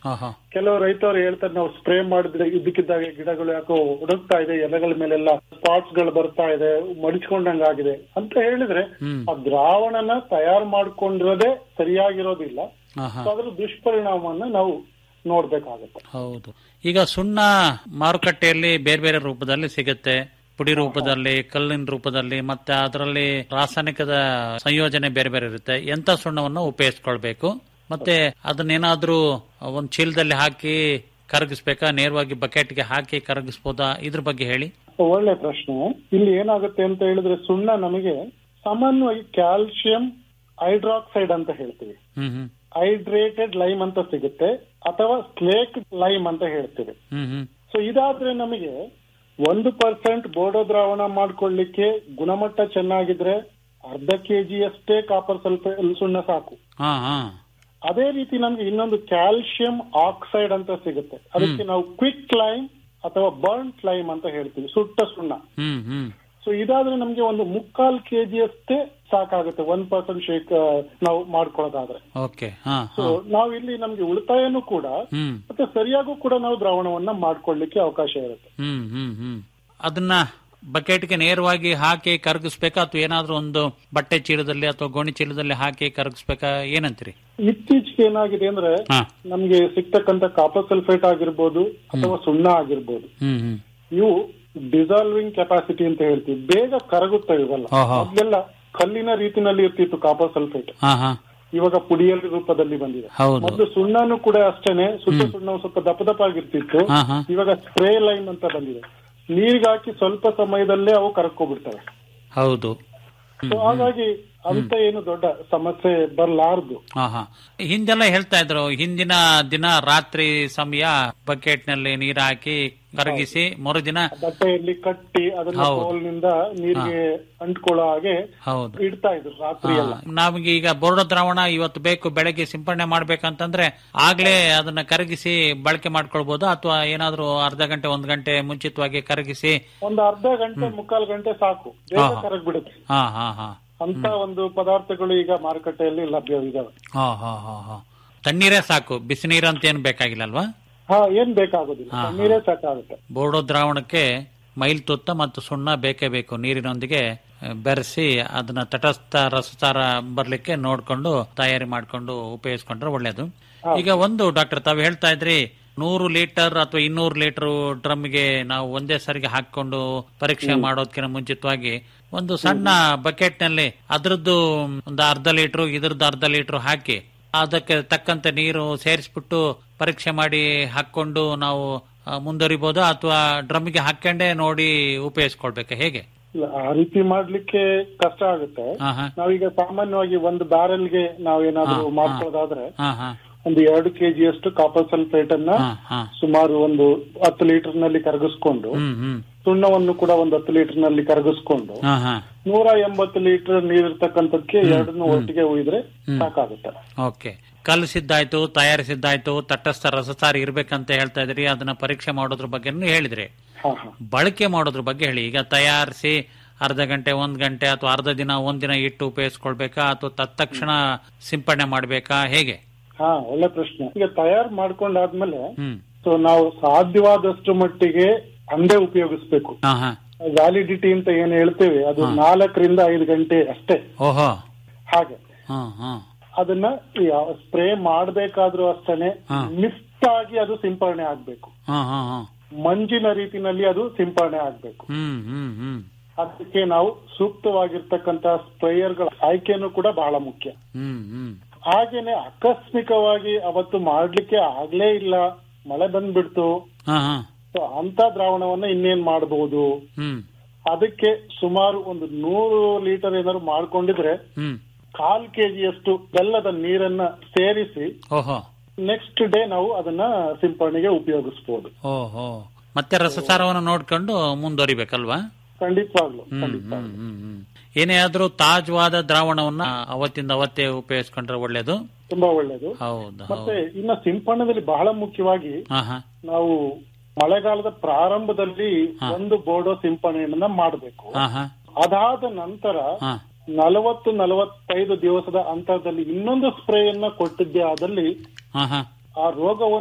ಕೆಲವು ರೈತರು ಹೇಳ್ತಾರೆ ನಾವು ಸ್ಪ್ರೇ ಮಾಡಿದ್ರೆ ಇದ್ದಕ್ಕಿದ್ದಾಗೆ ಗಿಡಗಳು ಯಾಕೋ ಒಣಗ್ತಾ ಇದೆ ಎಲೆಗಳ ಮೇಲೆಲ್ಲ ಸ್ಪಾಟ್ಸ್ ಗಳು ಬರ್ತಾ ಇದೆ ಮಡಿಚ್ಕೊಂಡಂಗಾಗಿದೆ ಅಂತ ಹೇಳಿದ್ರೆ ಹ್ಮ್. ಆ ದ್ರಾವಣನ ತಯಾರು ಮಾಡ್ಕೊಂಡಿರೋದೇ ಸರಿಯಾಗಿರೋದಿಲ್ಲ ಹಾ ಹಾ ಸೊ ಅದ್ರ ದುಷ್ಪರಿಣಾಮವನ್ನ ನಾವು ನೋಡ್ಬೇಕಾಗತ್ತೆ ಹೌದು ಈಗ ಸುಣ್ಣ ಮಾರುಕಟ್ಟೆಯಲ್ಲಿ ಬೇರೆ ಬೇರೆ ರೂಪದಲ್ಲಿ ಸಿಗುತ್ತೆ ಪುಡಿ ರೂಪದಲ್ಲಿ ಕಲ್ಲಿನ ರೂಪದಲ್ಲಿ ಮತ್ತೆ ಅದರಲ್ಲಿ ರಾಸಾಯನಿಕದ ಸಂಯೋಜನೆ ಬೇರೆ ಬೇರೆ ಇರುತ್ತೆ ಎಂತ ಸುಣ್ಣವನ್ನು ಉಪಯೋಗಿಸ್ಕೊಳ್ಬೇಕು ಮತ್ತೆ ಅದನ್ನೇನಾದ್ರೂ ಒಂದು ಚೀಲದಲ್ಲಿ ಹಾಕಿ ಕರಗಿಸ್ಬೇಕಾ ನೇರವಾಗಿ ಬಕೆಟ್ಗೆ ಹಾಕಿ ಕರಗಿಸ್ಬೋದಾ ಇದ್ರ ಬಗ್ಗೆ ಹೇಳಿ ಒಳ್ಳೆ ಪ್ರಶ್ನೆ ಇಲ್ಲಿ ಏನಾಗುತ್ತೆ ಅಂತ ಹೇಳಿದ್ರೆ ಸುಣ್ಣ ನಮಗೆ ಸಾಮಾನ್ಯವಾಗಿ ಕ್ಯಾಲ್ಸಿಯಂ ಹೈಡ್ರಾಕ್ಸೈಡ್ ಅಂತ ಹೇಳ್ತೀವಿ ಹ್ಮ್ ಹ್ಮ್ ಹೈಡ್ರೇಟೆಡ್ ಲೈಮ್ ಅಂತ ಸಿಗುತ್ತೆ ಅಥವಾ ಸ್ಲೇಕ್ ಲೈಮ್ ಅಂತ ಹೇಳ್ತೀವಿ ಹ್ಮ್ ಹ್ಮ್ ಸೊ ಇದಾದ್ರೆ ನಮಗೆ ಒಂದು ಪರ್ಸೆಂಟ್ ಬೋಡೋ ದ್ರಾವಣ ಮಾಡ್ಕೊಳ್ಳಿಕ್ಕೆ ಗುಣಮಟ್ಟ ಚೆನ್ನಾಗಿದ್ರೆ ಅರ್ಧ ಕೆಜಿಯಷ್ಟೇ ಕಾಪರ್ ಸಲ್ಫೇ ಸುಣ್ಣ ಸಾಕು ಹಾ ಹಾ ಅದೇ ರೀತಿ ನಮ್ಗೆ ಇನ್ನೊಂದು ಕ್ಯಾಲ್ಸಿಯಂ ಆಕ್ಸೈಡ್ ಅಂತ ಸಿಗುತ್ತೆ ಅದಕ್ಕೆ ನಾವು ಕ್ವಿಕ್ ಲೈಮ್ ಅಥವಾ ಬರ್ನ್ ಲೈಮ್ ಅಂತ ಹೇಳ್ತೀವಿ ಸುಟ್ಟ ಸುಣ್ಣ ಹ್ಮ್ ಹ್ಮ್ ಸೊ ಇದಾದ್ರೆ ನಮ್ಗೆ ಒಂದು ಮುಕ್ಕಾಲ್ ಕೆಜಿಯಷ್ಟೇ ಸಾಕಾಗುತ್ತೆ ಒನ್ ಪರ್ಸೆಂಟ್ ಶೇಕ್ ನಾವು ಮಾಡ್ಕೊಳ್ಳೋದಾದ್ರೆ ಓಕೆ ಹಾ ಸೊ ಹಾ ನಾವು ಇಲ್ಲಿ ನಮ್ಗೆ ಉಳಿತಾಯನೂ ಕೂಡ ಹ್ಮ್ ಮತ್ತೆ ಸರಿಯಾಗೂ ಕೂಡ ನಾವು ದ್ರಾವಣವನ್ನ ಮಾಡ್ಕೊಳ್ಳಿಕ್ಕೆ ಅವಕಾಶ ಇರುತ್ತೆ ಹ್ಮ್ ಹ್ಮ್ ಹ್ಮ್ ಅದನ್ನ ಬಕೆಟ್ಗೆ ನೇರವಾಗಿ ಹಾಕಿ ಕರಗಿಸ್ಬೇಕಾ ಅಥವಾ ಏನಾದ್ರೂ ಒಂದು ಬಟ್ಟೆ ಚೀಲದಲ್ಲಿ ಅಥವಾ ಗೋಣಿ ಚೀಲದಲ್ಲಿ ಹಾಕಿ ಕರಗಿಸ್ಬೇಕಾ ಏನಂತೀರಿ ಇತ್ತೀಚೆಗೆ ಏನಾಗಿದೆ ಅಂದ್ರೆ ಹಾ ನಮ್ಗೆ ಸಿಗ್ತಕ್ಕಂತ ಕಾಪರ್ ಸಲ್ಫೇಟ್ ಆಗಿರ್ಬೋದು ಅಥವಾ ಸುಣ್ಣ ಆಗಿರ್ಬೋದು ಹ್ಮ್ ಹ್ಮ್ ಇವು ಡಿಸಾಲ್ವಿಂಗ್ ಕೆಪಾಸಿಟಿ ಅಂತ ಹೇಳ್ತೀವಿ ಬೇಗ ಕರಗುತ್ತವೆ ಇವೆಲ್ಲ ಆಹಾ. ಮೊದ್ಲೆಲ್ಲ ಕಲ್ಲಿನ ರೀತಿನಲ್ಲಿ ಇರ್ತಿತ್ತು ಕಾಪರ್ ಸಲ್ಫೇಟ್ ಹಾ ಹಾ ಇವಾಗ ಪುಡಿಯಲ್ಲಿ ರೂಪದಲ್ಲಿ ಬಂದಿದೆ ಹೌದು ಮೊದಲು ಸುಣ್ಣನು ಕೂಡ ಅಷ್ಟೇನೆ ಸುತ್ತ ಸುಣ್ಣ ಒಂದ್ ಸ್ವಲ್ಪ ದಪ್ಪ ದಪ್ಪ ಆಗಿರ್ತಿತ್ತು ಹಾ ಹಾ ಇವಾಗ ಸ್ಪ್ರೇ ಲೈನ್ ಅಂತ ಬಂದಿದೆ ನೀರಿಗೆ ಹಾಕಿ ಸ್ವಲ್ಪ ಸಮಯದಲ್ಲೇ ಅವು ಕರಗ್ಕೊಬಿಡ್ತವೆ ಹೌದು ಸೊ ಹಾಗಾಗಿ ಅಂತ ಏನು ದೊಡ್ಡ ಸಮಸ್ಯೆ ಬರಲಾರದು ಹಾ ಹಾ ಹಿಂದೆಲ್ಲ ಹೇಳ್ತಾ ಇದ್ರು ಹಿಂದಿನ ದಿನ ರಾತ್ರಿ ಸಮಯ ಬಕೆಟ್ ನಲ್ಲಿ ನೀರು ಹಾಕಿ ಕರಗಿಸಿ ಮರುದಿನ ಬಟ್ಟೆಯಲ್ಲಿ ಕಟ್ಟಿ ಅದನ್ನ ಹೌದು. ಕೋಲ್ನಿಂದ ನೀರಿಗೆ ಅಂಟ್ಕೊಳ್ಳೋ ಹಾಗೆ ಹೌದು ಇಡ್ತಾ ಇದ್ರು ರಾತ್ರಿ ಎಲ್ಲ ಹಾ, ನಮ್ಗೆ ಈಗ ಬೋರ್ಡ ದ್ರಾವಣ ಇವತ್ತು ಬೇಕು ಬೆಳಗ್ಗೆ ಸಿಂಪಡಣೆ ಮಾಡ್ಬೇಕಂತಂದ್ರೆ ಆಗ್ಲೇ ಅದನ್ನ ಕರಗಿಸಿ ಬಳಕೆ ಮಾಡ್ಕೊಳ್ಬಹುದು ಅಥವಾ ಏನಾದ್ರೂ ಅರ್ಧ ಗಂಟೆ ಒಂದ್ ಗಂಟೆ ಮುಂಚಿತವಾಗಿ ಕರಗಿಸಿ ಒಂದು ಅರ್ಧ ಗಂಟೆ ಮುಕ್ಕಾಲು ಗಂಟೆ ಸಾಕು ಬೇಗ ಹಾ. ಕರಗ್ಬಿಡುತ್ತೆ ಹಾ ಹಾ ಹಾ ಅಂತ ಒಂದು ಪದಾರ್ಥಗಳು ಈಗ ಮಾರುಕಟ್ಟೆಯಲ್ಲಿ ಲಭ್ಯವಿದಾವೆ ಹಾ ಹಾ ಹಾ ಹಾ ತಣ್ಣೀರೇ ಸಾಕು ಬಿಸಿ ನೀರು ಅಂತ ಏನು ಬೇಕಾಗಿಲ್ಲ ಅಲ್ವಾ ಹಾ ಏನ್ ಬೇಕಾಗೋದಿಲ್ಲ ಹಾ, ಹಾ. ನೀರೇ ಸಾಕಾಗುತ್ತೆ ಬೋರ್ಡೋ ದ್ರಾವಣಕ್ಕೆ ಮೈಲ್ ತುತ್ತ ಮತ್ತು ಸುಣ್ಣ ಬೇಕೇ ಬೇಕು ನೀರಿನೊಂದಿಗೆ ಆ, ಬೆರೆಸಿ ಅದನ್ನ ತಟಸ್ಥ ರಸಸಾರ ಬರ್ಲಿಕ್ಕೆ ನೋಡ್ಕೊಂಡು ತಯಾರಿ ಮಾಡ್ಕೊಂಡು ಉಪಯೋಗಿಸ್ಕೊಂಡ್ರೆ ಒಳ್ಳೇದು ಈಗ ಒಂದು ಡಾಕ್ಟರ್ ತಾವು ಹೇಳ್ತಾ ಇದ್ರಿ ನೂರು ಲೀಟರ್ ಅಥವಾ ಇನ್ನೂರು ಲೀಟರ್ ಡ್ರಮ್ಗೆ ನಾವು ಒಂದೇ ಸರಿಗೆ ಹಾಕೊಂಡು ಪರೀಕ್ಷೆ ಮಾಡೋದಕ್ಕಿಂತ ಮುಂಚಿತವಾಗಿ ಒಂದು ಸಣ್ಣ ಬಕೆಟ್ ನಲ್ಲಿ ಅದ್ರದ್ದು ಒಂದು ಅರ್ಧ ಲೀಟರ್ ಇದ್ರದ್ದು ಅರ್ಧ ಲೀಟರ್ ಹಾಕಿ ಅದಕ್ಕೆ ತಕ್ಕಂತೆ ನೀರು ಸೇರಿಸ್ಬಿಟ್ಟು ಪರೀಕ್ಷೆ ಮಾಡಿ ಹಾಕೊಂಡು ನಾವು ಆ, ಮುಂದುವರಿಬೋದಾ ಅಥವಾ ಡ್ರಮ್ಗೆ ಹಾಕೊಂಡೇ ನೋಡಿ ಉಪಯೋಗಿಸ್ಕೊಳ್ಬೇಕಾ ಹೇಗೆ ಇಲ್ಲ, ಆ ರೀತಿ ಮಾಡ್ಲಿಕ್ಕೆ ಕಷ್ಟ ಆಗುತ್ತೆ ಹಾ ಹಾ ನಾವೀಗ ಸಾಮಾನ್ಯವಾಗಿ ಒಂದು ಬ್ಯಾರಲ್ಗೆ ನಾವೇನಾದ್ರೂ ಹಾ, ಮಾಡ್ಕೊಳ್ಳೋದಾದ್ರೆ ಹಾ ಹಾ ಒಂದು ಎರಡು ಕೆಜಿಯಷ್ಟು ಕಾಪರ್ ಸಲ್ಫೇಟ್ ಅನ್ನ ಹಾ ಹಾ ಸುಮಾರು ಒಂದು ಹತ್ತು ಲೀಟರ್ ನಲ್ಲಿ ಕರಗಿಸ್ಕೊಂಡು ಹ್ಮ್ ಹ್ಮ್ ಸುಣ್ಣವನ್ನು ಕೂಡ ಒಂದು ಹತ್ತು ಲೀಟರ್ ನಲ್ಲಿ ಕರಗಿಸ್ಕೊಂಡು ಹಾ ಹಾ ನೂರ ಎಂಬತ್ತು ಲೀಟರ್ ನೀರಿರ್ತಕ್ಕಂಥದ್ದಕ್ಕೆ ಎರಡನ್ನು ಒಟ್ಟಿಗೆ ಉಯ್ದ್ರೆ ಸಾಕಾಗುತ್ತೆ ಓಕೆ ಕಲಿಸಿದ್ದಾಯ್ತು ತಯಾರಿಸಿದ್ದಾಯ್ತು ತಟಸ್ಥ ರಸಸಾರ ಇರ್ಬೇಕಂತ ಹೇಳ್ತಾ ಇದ್ರಿ ಅದನ್ನ ಪರೀಕ್ಷೆ ಮಾಡೋದ್ರ ಬಗ್ಗೆನೂ ಹೇಳಿದ್ರಿ ಹಾ ಹಾ ಬಳಕೆ ಮಾಡೋದ್ರ ಬಗ್ಗೆ ಹೇಳಿ ಈಗ ತಯಾರಿಸಿ ಅರ್ಧ ಗಂಟೆ ಒಂದ್ ಗಂಟೆ ಅಥವಾ ಅರ್ಧ ದಿನ ಒಂದ್ ದಿನ ಇಟ್ಟು ಉಪಯೋಗಿಸ್ಕೊಳ್ಬೇಕಾ ಅಥವಾ ತತ್ಕ್ಷಣ ಸಿಂಪಡಣೆ ಮಾಡ್ಬೇಕಾ ಹೇಗೆ ಹಾ ಒಳ್ಳೆ ಪ್ರಶ್ನೆ ಈಗ ತಯಾರು ಮಾಡ್ಕೊಂಡಾದ್ಮೇಲೆ ಹ್ಮ್ ಸೊ ನಾವು ಸಾಧ್ಯವಾದಷ್ಟು ಮಟ್ಟಿಗೆ ಅಂದೇ ಉಪಯೋಗಿಸ್ಬೇಕು ಹಾ ಹಾ ವ್ಯಾಲಿಡಿಟಿ ಅಂತ ಏನ್ ಹೇಳ್ತೇವೆ ಅದು ನಾಲ್ಕರಿಂದ ಐದು ಗಂಟೆ ಅಷ್ಟೇ ಓಹೋ ಹಾಗೆ ಹಾ ಹಾ ಅದನ್ನ ಸ್ಪ್ರೇ ಮಾಡ್ಬೇಕಾದ್ರೂ ಅಷ್ಟೇನೆ ಹಾ. ಮಿಸ್ಟ್ ಆಗಿ ಅದು ಸಿಂಪರಣೆ ಆಗ್ಬೇಕು ಹಾ ಹಾ ಹಾ ಮಂಜಿನ ರೀತಿನಲ್ಲಿ ಅದು ಸಿಂಪರಣೆ ಆಗ್ಬೇಕು ಹ್ಮ್ ಹ್ಮ್ ಹ್ಮ್ ಅದಕ್ಕೆ ನಾವು ಸೂಕ್ತವಾಗಿರ್ತಕ್ಕಂತ ಸ್ಪ್ರೇಯರ್ಗಳ ಆಯ್ಕೆನೂ ಕೂಡ ಬಹಳ ಮುಖ್ಯ ಹ್ಮ್ ಹ್ಮ್ ಹಾಗೇನೆ ಆಕಸ್ಮಿಕವಾಗಿ ಅವತ್ತು ಮಾಡ್ಲಿಕ್ಕೆ ಆಗ್ಲೇ ಇಲ್ಲ ಮಳೆ ಬಂದ್ಬಿಡ್ತು ಹಾ ಹಾ ಸೊ ಅಂತ ದ್ರಾವಣವನ್ನ ಇನ್ನೇನ್ ಮಾಡಬಹುದು ಹ್ಮ್ ಅದಕ್ಕೆ ಸುಮಾರು ಒಂದು ನೂರು ಲೀಟರ್ ಏನಾದ್ರು ಮಾಡ್ಕೊಂಡಿದ್ರೆ ಹ್ಮ್ ಕಾಲ್ ಕೆಜಿಯಷ್ಟು ಬೆಲ್ಲದ ನೀರನ್ನ ಸೇರಿಸಿ ಓಹೋ ನೆಕ್ಸ್ಟ್ ಡೇ ನಾವು ಅದನ್ನ ಸಿಂಪರಣೆಗೆ ಉಪಯೋಗಿಸಬಹುದು ಓಹೋ ಮತ್ತೆ ರಸಸಾರವನ್ನು ನೋಡ್ಕೊಂಡು ಮುಂದುವರಿಬೇಕಲ್ವಾ ಖಂಡಿತವಾಗ್ಲು ಹ್ಮ್ ಖಂಡಿತ ಹ್ಮ್ ಹ್ಮ್ ಹ್ಮ್ ಏನೇ ಆದ್ರೂ ತಾಜ್ವಾದ ದ್ರಾವಣವನ್ನ ಅವತ್ತಿಂದ ಅವತ್ತೇ ಉಪಯೋಗಿಸ್ಕೊಂಡ್ರೆ ಒಳ್ಳೇದು ತುಂಬಾ ಒಳ್ಳೇದು ಹೌದು ಮತ್ತೆ ಹೌದು ಇನ್ನ ಸಿಂಪರಣೆದಲ್ಲಿ ಬಹಳ ಮುಖ್ಯವಾಗಿ ಹಾ ಹಾ ನಾವು ಮಳೆಗಾಲದ ಪ್ರಾರಂಭದಲ್ಲಿ ಹಾ. ಒಂದು ಬೋರ್ಡೋ ಸಿಂಪರಣೆಯನ್ನ ಮಾಡಬೇಕು ಹಾ ಹಾ ಅದಾದ ನಂತರ ಹಾ ನಲವತ್ತು ನಲವತ್ತೈದು ದಿವಸದ ಅಂತರದಲ್ಲಿ ಇನ್ನೊಂದು ಸ್ಪ್ರೇಯನ್ನ ಕೊಟ್ಟಿದ್ದೆ ಆದಲ್ಲಿ ಹಾ ಹಾ ಆ ರೋಗವನ್ನ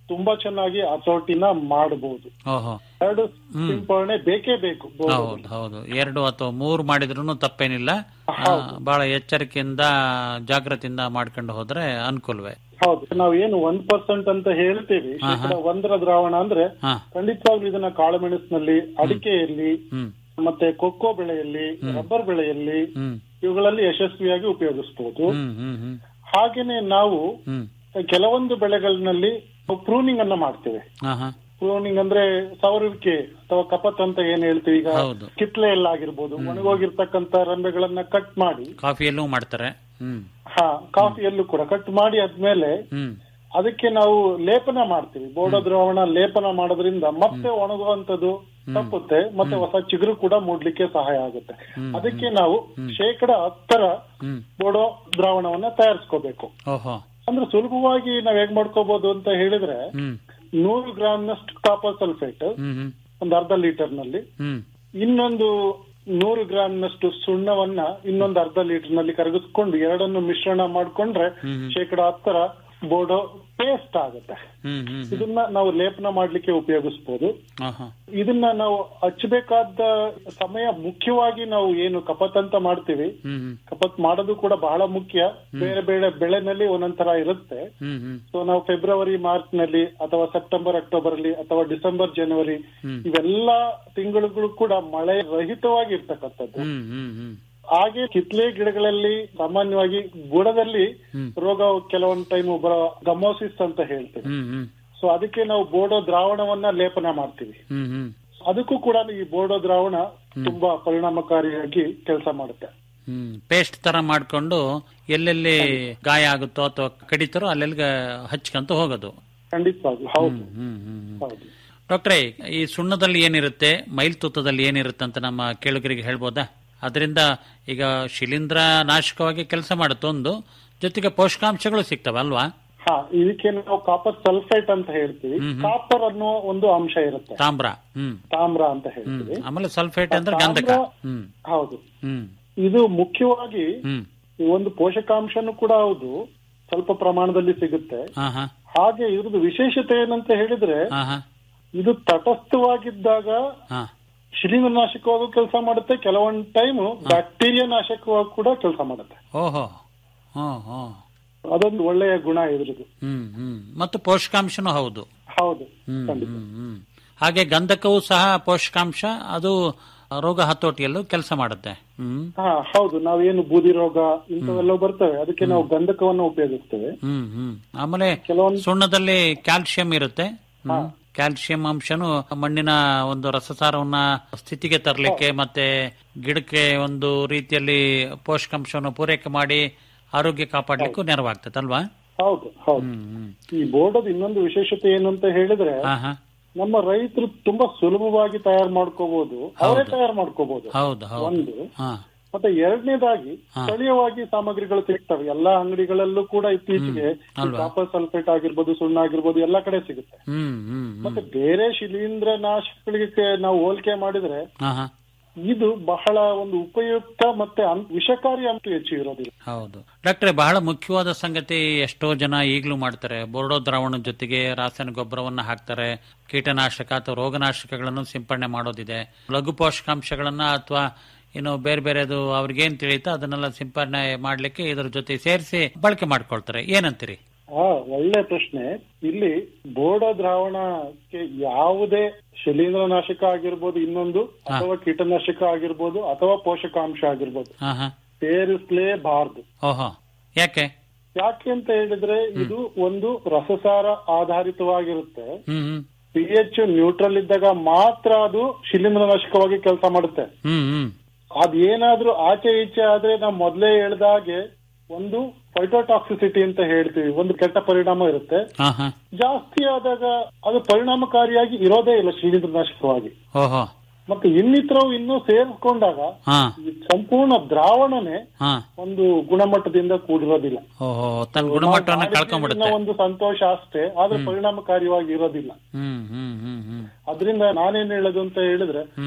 ತುಂಬಾ ಚೆನ್ನಾಗಿ ಹತೋಟಿನ ಮಾಡಬಹುದು ಓಹೋ ಎರಡು ಸಿಂಪರಣೆ ಬೇಕೇ ಬೇಕು ಹೌದು ಹೌದು ಎರಡು ಅಥವಾ ಮೂರು ಮಾಡಿದ್ರು ತಪ್ಪೇನಿಲ್ಲ ಆ, ಬಹಳ ಎಚ್ಚರಿಕೆಯಿಂದ ಜಾಗ್ರತೆಯಿಂದ ಮಾಡ್ಕೊಂಡು ಹೋದ್ರೆ ಅನುಕೂಲವೇ ಹೌದು ನಾವು ಏನು ಒಂದ್ ಪರ್ಸೆಂಟ್ ಅಂತ ಹೇಳ್ತೀವಿ ಶೇಕಡ ಒಂದರ ದ್ರಾವಣ ಅಂದ್ರೆ ಹಾ ಖಂಡಿತವಾಗ್ಲೂ ಇದನ್ನ ಕಾಳುಮೆಣಸಿನಲ್ಲಿ ಅಡಿಕೆಯಲ್ಲಿ ಹ್ಮ್ ಮತ್ತೆ ಕೊಕ್ಕೋ ಬೆಳೆಯಲ್ಲಿ ರಬ್ಬರ್ ಬೆಳೆಯಲ್ಲಿ ಹ್ಮ್ ಇವುಗಳಲ್ಲಿ ಯಶಸ್ವಿಯಾಗಿ ಉಪಯೋಗಿಸಬಹುದು ಹ್ಮ್ ಹ್ಮ್ ಹ್ಮ್ ಹಾಗೇನೆ ನಾವು ಹ್ಮ್ ಕೆಲವೊಂದು ಬೆಳೆಗಳಲ್ಲಿ ಪ್ರೂನಿಂಗ್ ಅನ್ನ ಮಾಡ್ತೇವೆ ಹಾ ಹಾ ಪ್ರೂನಿಂಗ್ ಅಂದ್ರೆ ಸವರುವಿಕೆ ಅಥವಾ ಕಪತ್ ಅಂತ ಏನ್ ಹೇಳ್ತೀವಿ ಈಗ ಹೌದು. ಕಿತ್ಲೆ ಎಲ್ಲ ಆಗಿರ್ಬೋದು ಒಣಗೋಗಿರ್ತಕ್ಕಂತ ರಂಬೆಗಳನ್ನ ಕಟ್ ಮಾಡಿ ಕಾಫಿಯಲ್ಲೂ ಮಾಡ್ತಾರೆ ಹ್ಮ್ ಹಾ ಕಾಫಿಯಲ್ಲೂ ಕೂಡ ಕಟ್ ಮಾಡಿ ಆದ್ಮೇಲೆ ಹ್ಮ್ ಅದಕ್ಕೆ ನಾವು ಲೇಪನ ಮಾಡ್ತೀವಿ ಬೋಡೋ ದ್ರಾವಣ ಲೇಪನ ಮಾಡೋದ್ರಿಂದ ಮತ್ತೆ ಒಣಗುವಂತದ್ದು ತಪ್ಪುತ್ತೆ ಮತ್ತೆ ಹೊಸ ಚಿಗುರು ಕೂಡ ಮೂಡ್ಲಿಕ್ಕೆ ಸಹಾಯ ಆಗುತ್ತೆ ಅದಕ್ಕೆ ನಾವು ಶೇಕಡ ಹತ್ತರ ಹ್ಮ್ ಬೋಡೋ ದ್ರಾವಣವನ್ನ ತಯಾರಿಸ್ಕೋಬೇಕು ಓಹೋ ಅಂದ್ರೆ ಸುಲಭವಾಗಿ ನಾವ್ ಹೇಗ್ ಮಾಡ್ಕೋಬಹುದು ಅಂತ ಹೇಳಿದ್ರೆ ಹ್ಮ್ ನೂರು ಗ್ರಾಮ್ನಷ್ಟು ಕಾಪರ್ ಸಲ್ಫೇಟ್ ಹ್ಮ್ ಹ್ಮ್ ಒಂದು ಅರ್ಧ ಲೀಟರ್ ನಲ್ಲಿ ಹ್ಮ್ ಇನ್ನೊಂದು ನೂರು ಗ್ರಾಮ್ನಷ್ಟು ಸುಣ್ಣವನ್ನ ಇನ್ನೊಂದು ಅರ್ಧ ಲೀಟರ್ ನಲ್ಲಿ ಕರಗಿಸ್ಕೊಂಡು ಎರಡನ್ನು ಮಿಶ್ರಣ ಮಾಡ್ಕೊಂಡ್ರೆ ಶೇಕಡ ಹತ್ತರ ಬೋಡೋ ಪೇಸ್ಟ್ ಆಗುತ್ತೆ ಹ್ಮ್ ಹ್ಮ್ ಇದನ್ನ ನಾವು ಲೇಪನ ಮಾಡ್ಲಿಕ್ಕೆ ಉಪಯೋಗಿಸಬಹುದು ಆಹಾ. ಇದನ್ನ ನಾವು ಹಚ್ಚಬೇಕಾದ ಸಮಯ ಮುಖ್ಯವಾಗಿ ನಾವು ಏನು ಕಪತ್ ಅಂತ ಮಾಡ್ತೀವಿ ಹ್ಮ್ ಹ್ಮ್ ಕಪತ್ ಮಾಡೋದು ಕೂಡ ಬಹಳ ಮುಖ್ಯ ಬೇರೆ ಬೇರೆ ಬೆಳೆನಲ್ಲಿ ಒಂದೊಂದ್ ತರ ಇರುತ್ತೆ ಹ್ಮ್ ಹ್ಮ್ ಸೊ ನಾವು ಫೆಬ್ರವರಿ ಮಾರ್ಚ್ ನಲ್ಲಿ ಅಥವಾ ಸೆಪ್ಟೆಂಬರ್ ಅಕ್ಟೋಬರ್ ಅಲ್ಲಿ ಅಥವಾ ಡಿಸೆಂಬರ್ ಜನವರಿ ಇವೆಲ್ಲಾ ತಿಂಗಳುಗಳು ಕೂಡ ಮಳೆ ರಹಿತವಾಗಿ ಇರ್ತಕ್ಕಂಥದ್ದು ಹ್ಮ್ ಹ್ಮ್ ಹ್ಮ್ ಹಾಗೆ ಕಿತ್ಲೆ ಗಿಡಗಳಲ್ಲಿ ಸಾಮಾನ್ಯವಾಗಿ ಬುಡದಲ್ಲಿ ರೋಗ ಕೆಲವೊಂದು ಟೈಮ್ ಬರೋ ಗಮೋಸಿಸ್ ಅಂತ ಹೇಳ್ತೀವಿ ಹ್ಮ್ ಹ್ಮ್ ಸೊ ಅದಕ್ಕೆ ನಾವು ಬೋಡೋ ದ್ರಾವಣವನ್ನ ಲೇಪನ ಮಾಡ್ತೀವಿ ಹ್ಮ್ ಹ್ಮ್ ಅದಕ್ಕೂ ಕೂಡ ಈ ಬೋಡೋ ದ್ರಾವಣ ತುಂಬಾ ಪರಿಣಾಮಕಾರಿಯಾಗಿ ಕೆಲಸ ಮಾಡುತ್ತೆ ಹ್ಮ್ ಪೇಸ್ಟ್ ತರ ಮಾಡ್ಕೊಂಡು ಎಲ್ಲೆಲ್ಲಿ ಗಾಯ ಆಗುತ್ತೋ ಅಥವಾ ಕಡಿತಾರೋ ಅಲ್ಲೆಲ್ಲಿ ಹಚ್ಕೊಂತ ಹೋಗೋದು ಖಂಡಿತವಾಗ್ಲು ಹೌದು ಹ್ಮ್ ಹ್ಮ್ ಹ್ಮ್ ಹೌದು ಡಾಕ್ಟ್ರೇ ಈ ಸುಣ್ಣದಲ್ಲಿ ಏನಿರುತ್ತೆ ಮೈಲ್ತುತ್ತದಲ್ಲಿ ಏನಿರುತ್ತೆ ಅಂತ ನಮ್ಮ ಕೇಳುಗರಿಗೆ ಹೇಳ್ಬೋದಾ ಅದರಿಂದ ಈಗ ಶಿಲೀಂಧ್ರ ನಾಶಕವಾಗಿ ಕೆಲಸ ಮಾಡುತ್ತೆ ಒಂದು ಜೊತೆಗೆ ಪೋಷಕಾಂಶಗಳು ಸಿಗ್ತವೆ ಅಲ್ವಾ ಹಾ ಇದಕ್ಕೆ ನಾವು ಕಾಪರ್ ಸಲ್ಫೇಟ್ ಅಂತ ಹೇಳ್ತೀವಿ ಕಾಪರ್ ಅನ್ನೋ ಒಂದು ಅಂಶ ಇರುತ್ತೆ ತಾಮ್ರ ಹ್ಮ್ ತಾಮ್ರ ಅಂತ ಹ್ಮ್ ಹೇಳ್ತೀವಿ ಆಮೇಲೆ ಸಲ್ಫೇಟ್ ಅಂದ್ರೆ ಗಂಧಕ ತಾಮ್ರ- ಹ್ಮ್ ಹೌದು ಹ್ಮ್ ಇದು ಮುಖ್ಯವಾಗಿ ಹ್ಮ್ ಈ ಒಂದು ಪೋಷಕಾಂಶನೂ ಕೂಡ ಹೌದು ಸ್ವಲ್ಪ ಪ್ರಮಾಣದಲ್ಲಿ ಸಿಗುತ್ತೆ ಹಾ ಹಾ ಹಾಗೆ ಇದ್ರದ್ದು ವಿಶೇಷತೆ ಏನಂತ ಹೇಳಿದ್ರೆ ಹಾ ಹಾ ಇದು ತಟಸ್ಥವಾಗಿದ್ದಾಗ ಹಾ ಶಿಲೀಂಧ್ರ ನಾಶಕವಾಗೂ ಕೆಲಸ ಮಾಡುತ್ತೆ ಕೆಲವೊಂದು ಟೈಮ್ ಬ್ಯಾಕ್ಟೀರಿಯಾ ನಾಶಕವಾಗಿ ಕೂಡ ಕೆಲಸ ಮಾಡುತ್ತೆ ಓಹೋ ಹ್ಮ್ ಹ್ಮ್ ಅದೊಂದು ಒಳ್ಳೆಯ ಗುಣ ಇದ್ರದ್ದು ಹ್ಮ್ ಹ್ಮ್ ಮತ್ತು ಪೋಷಕಾಂಶನೂ ಹೌದು ಹೌದು ಹ್ಮ್ ಖಂಡಿತ ಹ್ಮ್ ಹ್ಮ್ ಹಾಗೆ ಗಂಧಕವೂ ಸಹ ಪೋಷಕಾಂಶ ಅದು ರೋಗ ಹತೋಟಿಯಲ್ಲೂ ಕೆಲಸ ಮಾಡುತ್ತೆ ಹ್ಮ್ ಹಾ ಹೌದು ನಾವೇನು ಬೂದಿ ರೋಗ ಇಂಥವೆಲ್ಲ ಬರ್ತವೆ ಅದಕ್ಕೆ ನಾವು ಗಂಧಕವನ್ನು ಉಪಯೋಗಿಸ್ತೇವೆ ಹ್ಮ್ ಹ್ಮ್ ಆಮೇಲೆ ಕೆಲವೊಂದು ಸುಣ್ಣದಲ್ಲಿ ಕ್ಯಾಲ್ಸಿಯಂ ಇರುತ್ತೆ ಹ್ಮ್. ಕ್ಯಾಲ್ಸಿಯಂ ಅಂಶನು ಮಣ್ಣಿನ ಒಂದು ರಸಸಾರವನ್ನ ಸ್ಥಿತಿಗೆ ತರಲಿಕ್ಕೆ ಮತ್ತೆ ಗಿಡಕ್ಕೆ ಒಂದು ರೀತಿಯಲ್ಲಿ ಪೋಷಕಾಂಶವನ್ನು ಪೂರೈಕೆ ಮಾಡಿ ಆರೋಗ್ಯ ಕಾಪಾಡ್ಲಿಕ್ಕೂ ನೆರವಾಗ್ತದೆ ಅಲ್ವಾ ಹೌದು ಹೌದು ಹ್ಮ್ ಹ್ಮ್ ಈ ಬೋರ್ಡದ ಇನ್ನೊಂದು ವಿಶೇಷತೆ ಏನು ಅಂತ ಹೇಳಿದ್ರೆ ಹಾ ಹಾ ನಮ್ಮ ರೈತರು ತುಂಬಾ ಸುಲಭವಾಗಿ ತಯಾರು ಮಾಡ್ಕೋಬಹುದು ಅವರೇ ತಯಾರು ಮಾಡ್ಕೋಬಹುದು ಹೌದು ಹೌದು ಒಂದು ಹಾ ಮತ್ತೆ ಎರಡನೇದಾಗಿ ಸ್ಥಳೀಯವಾಗಿ ಸಾಮಗ್ರಿಗಳು ಸಿಗ್ತವೆ ಎಲ್ಲಾ ಅಂಗಡಿಗಳಲ್ಲೂ ಕೂಡ ಇತ್ತೀಚೆಗೆ ಕಾಪರ್ ಸಲ್ಫೇಟ್ ಆಗಿರ್ಬೋದು ಸುಣ್ಣ ಆಗಿರ್ಬೋದು ಎಲ್ಲಾ ಕಡೆ ಸಿಗುತ್ತೆ ಹ್ಮ್ ಹ್ಮ್ ಹ್ಮ್ ಮತ್ತೆ ಬೇರೆ ಶಿಲೀಂಧ್ರ ನಾಶಕಗಳಿಗೆ ನಾವು ಹೋಲಿಕೆ ಮಾಡಿದ್ರೆ ಹಾ ಹಾ ಇದು ಬಹಳ ಒಂದು ಉಪಯುಕ್ತ ಮತ್ತೆ ಅನ್- ವಿಷಕಾರಿ ಅಂತೂ ಹೆಚ್ಚು ಇರೋದಿಲ್ಲ ಹೌದು ಡಾಕ್ಟ್ರೆ ಬಹಳ ಮುಖ್ಯವಾದ ಸಂಗತಿ ಎಷ್ಟೋ ಜನ ಈಗಲೂ ಮಾಡ್ತಾರೆ ಬೋರ್ಡೋ ದ್ರಾವಣದ ಜೊತೆಗೆ ರಾಸಾಯನಿಕ ಗೊಬ್ಬರವನ್ನ ಹಾಕ್ತಾರೆ ಕೀಟನಾಶಕ ಅಥವಾ ರೋಗನಾಶಕಗಳನ್ನು ಸಿಂಪಡಣೆ ಮಾಡೋದಿದೆ ಲಘು ಪೋಷಕಾಂಶಗಳನ್ನ ಅಥವಾ ಇನ್ನು ಬೇರೆ ಬೇರೆದು ಅವ್ರಿಗೇನ್ ತಿಳಿಯುತ್ತೋ ಅದನ್ನೆಲ್ಲ ಸಿಂಪಡಣೆ ಮಾಡ್ಲಿಕ್ಕೆ ಇದ್ರ ಜೊತೆ ಸೇರಿಸಿ ಬಳಕೆ ಮಾಡ್ಕೊಳ್ತಾರೆ ಏನಂತೀರಿ ಆ ಒಳ್ಳೆ ಪ್ರಶ್ನೆ ಇಲ್ಲಿ ಬೋರ್ಡೋ ದ್ರಾವಣಕ್ಕೆ ಯಾವುದೇ ಶಿಲೀಂಧ್ರನಾಶಕ ಆಗಿರ್ಬೋದು ಇನ್ನೊಂದು ಅಥವಾ ಕೀಟನಾಶಕ ಆಗಿರ್ಬೋದು ಅಥವಾ ಪೋಷಕಾಂಶ ಆಗಿರ್ಬೋದು ಹಾ ಹಾ ಸೇರಿಸಲೇಬಾರದು ಓಹೋ ಯಾಕೆ ಯಾಕೆ ಅಂತ ಹೇಳಿದ್ರೆ ಇದು ಒಂದು ರಸಸಾರ ಆಧಾರಿತವಾಗಿರುತ್ತೆ ಹ್ಮ್ ಹ್ಮ್ ಪಿ ಎಚ್ ನ್ಯೂಟ್ರಲ್ ಇದ್ದಾಗ ಮಾತ್ರ ಅದು ಶಿಲೀಂಧ್ರನಾಶಕವಾಗಿ ಕೆಲಸ ಮಾಡುತ್ತೆ ಹ್ಮ್ ಹ್ಮ್ ಅದೇನಾದ್ರೂ ಆಚೆ ಈಚೆ ಆದ್ರೆ ನಾವು ಮೊದಲೇ ಹೇಳ್ದಾಗೆ ಒಂದು ಫೈಟೋಟಾಕ್ಸಿಸಿಟಿ ಅಂತ ಹೇಳ್ತೀವಿ ಒಂದು ಕೆಟ್ಟ ಪರಿಣಾಮ ಇರುತ್ತೆ ಹಾ ಹಾ ಜಾಸ್ತಿ ಆದಾಗ ಅದು ಪರಿಣಾಮಕಾರಿಯಾಗಿ ಇರೋದೇ ಇಲ್ಲ ಶಿಲೀಂಧ್ರನಾಶಕವಾಗಿ ಓಹೋ ಮತ್ತೆ ಇನ್ನಿತರವು ಇನ್ನೂ ಸೇರಿಸ್ಕೊಂಡಾಗ ಹಾ ಈ ಸಂಪೂರ್ಣ ದ್ರಾವಣನೆ ಹಾ ಒಂದು ಗುಣಮಟ್ಟದಿಂದ ಕೂಡಿರೋದಿಲ್ಲ ಓಹೋ ತನ್ನ ಗುಣಮಟ್ಟವನ್ನ ಮಾಡಿದ್ದೀವಿ ಕಳ್ಕೊಂಡ್ಬಿಡುತ್ತೆ ಅನ್ನೋ ಒಂದು ಸಂತೋಷ ಅಷ್ಟೇ ಆದ್ರೆ ಪರಿಣಾಮಕಾರಿಯಾಗಿ ಇರೋದಿಲ್ಲ ಹ್ಮ್ ಹ್ಮ್ ಹ್ಮ್ ಹ್ಮ್ ಅದರಿಂದ ನಾನೇನ್ ಹೇಳೋದು ಅಂತ ಹೇಳಿದ್ರೆ ಹ್ಮ್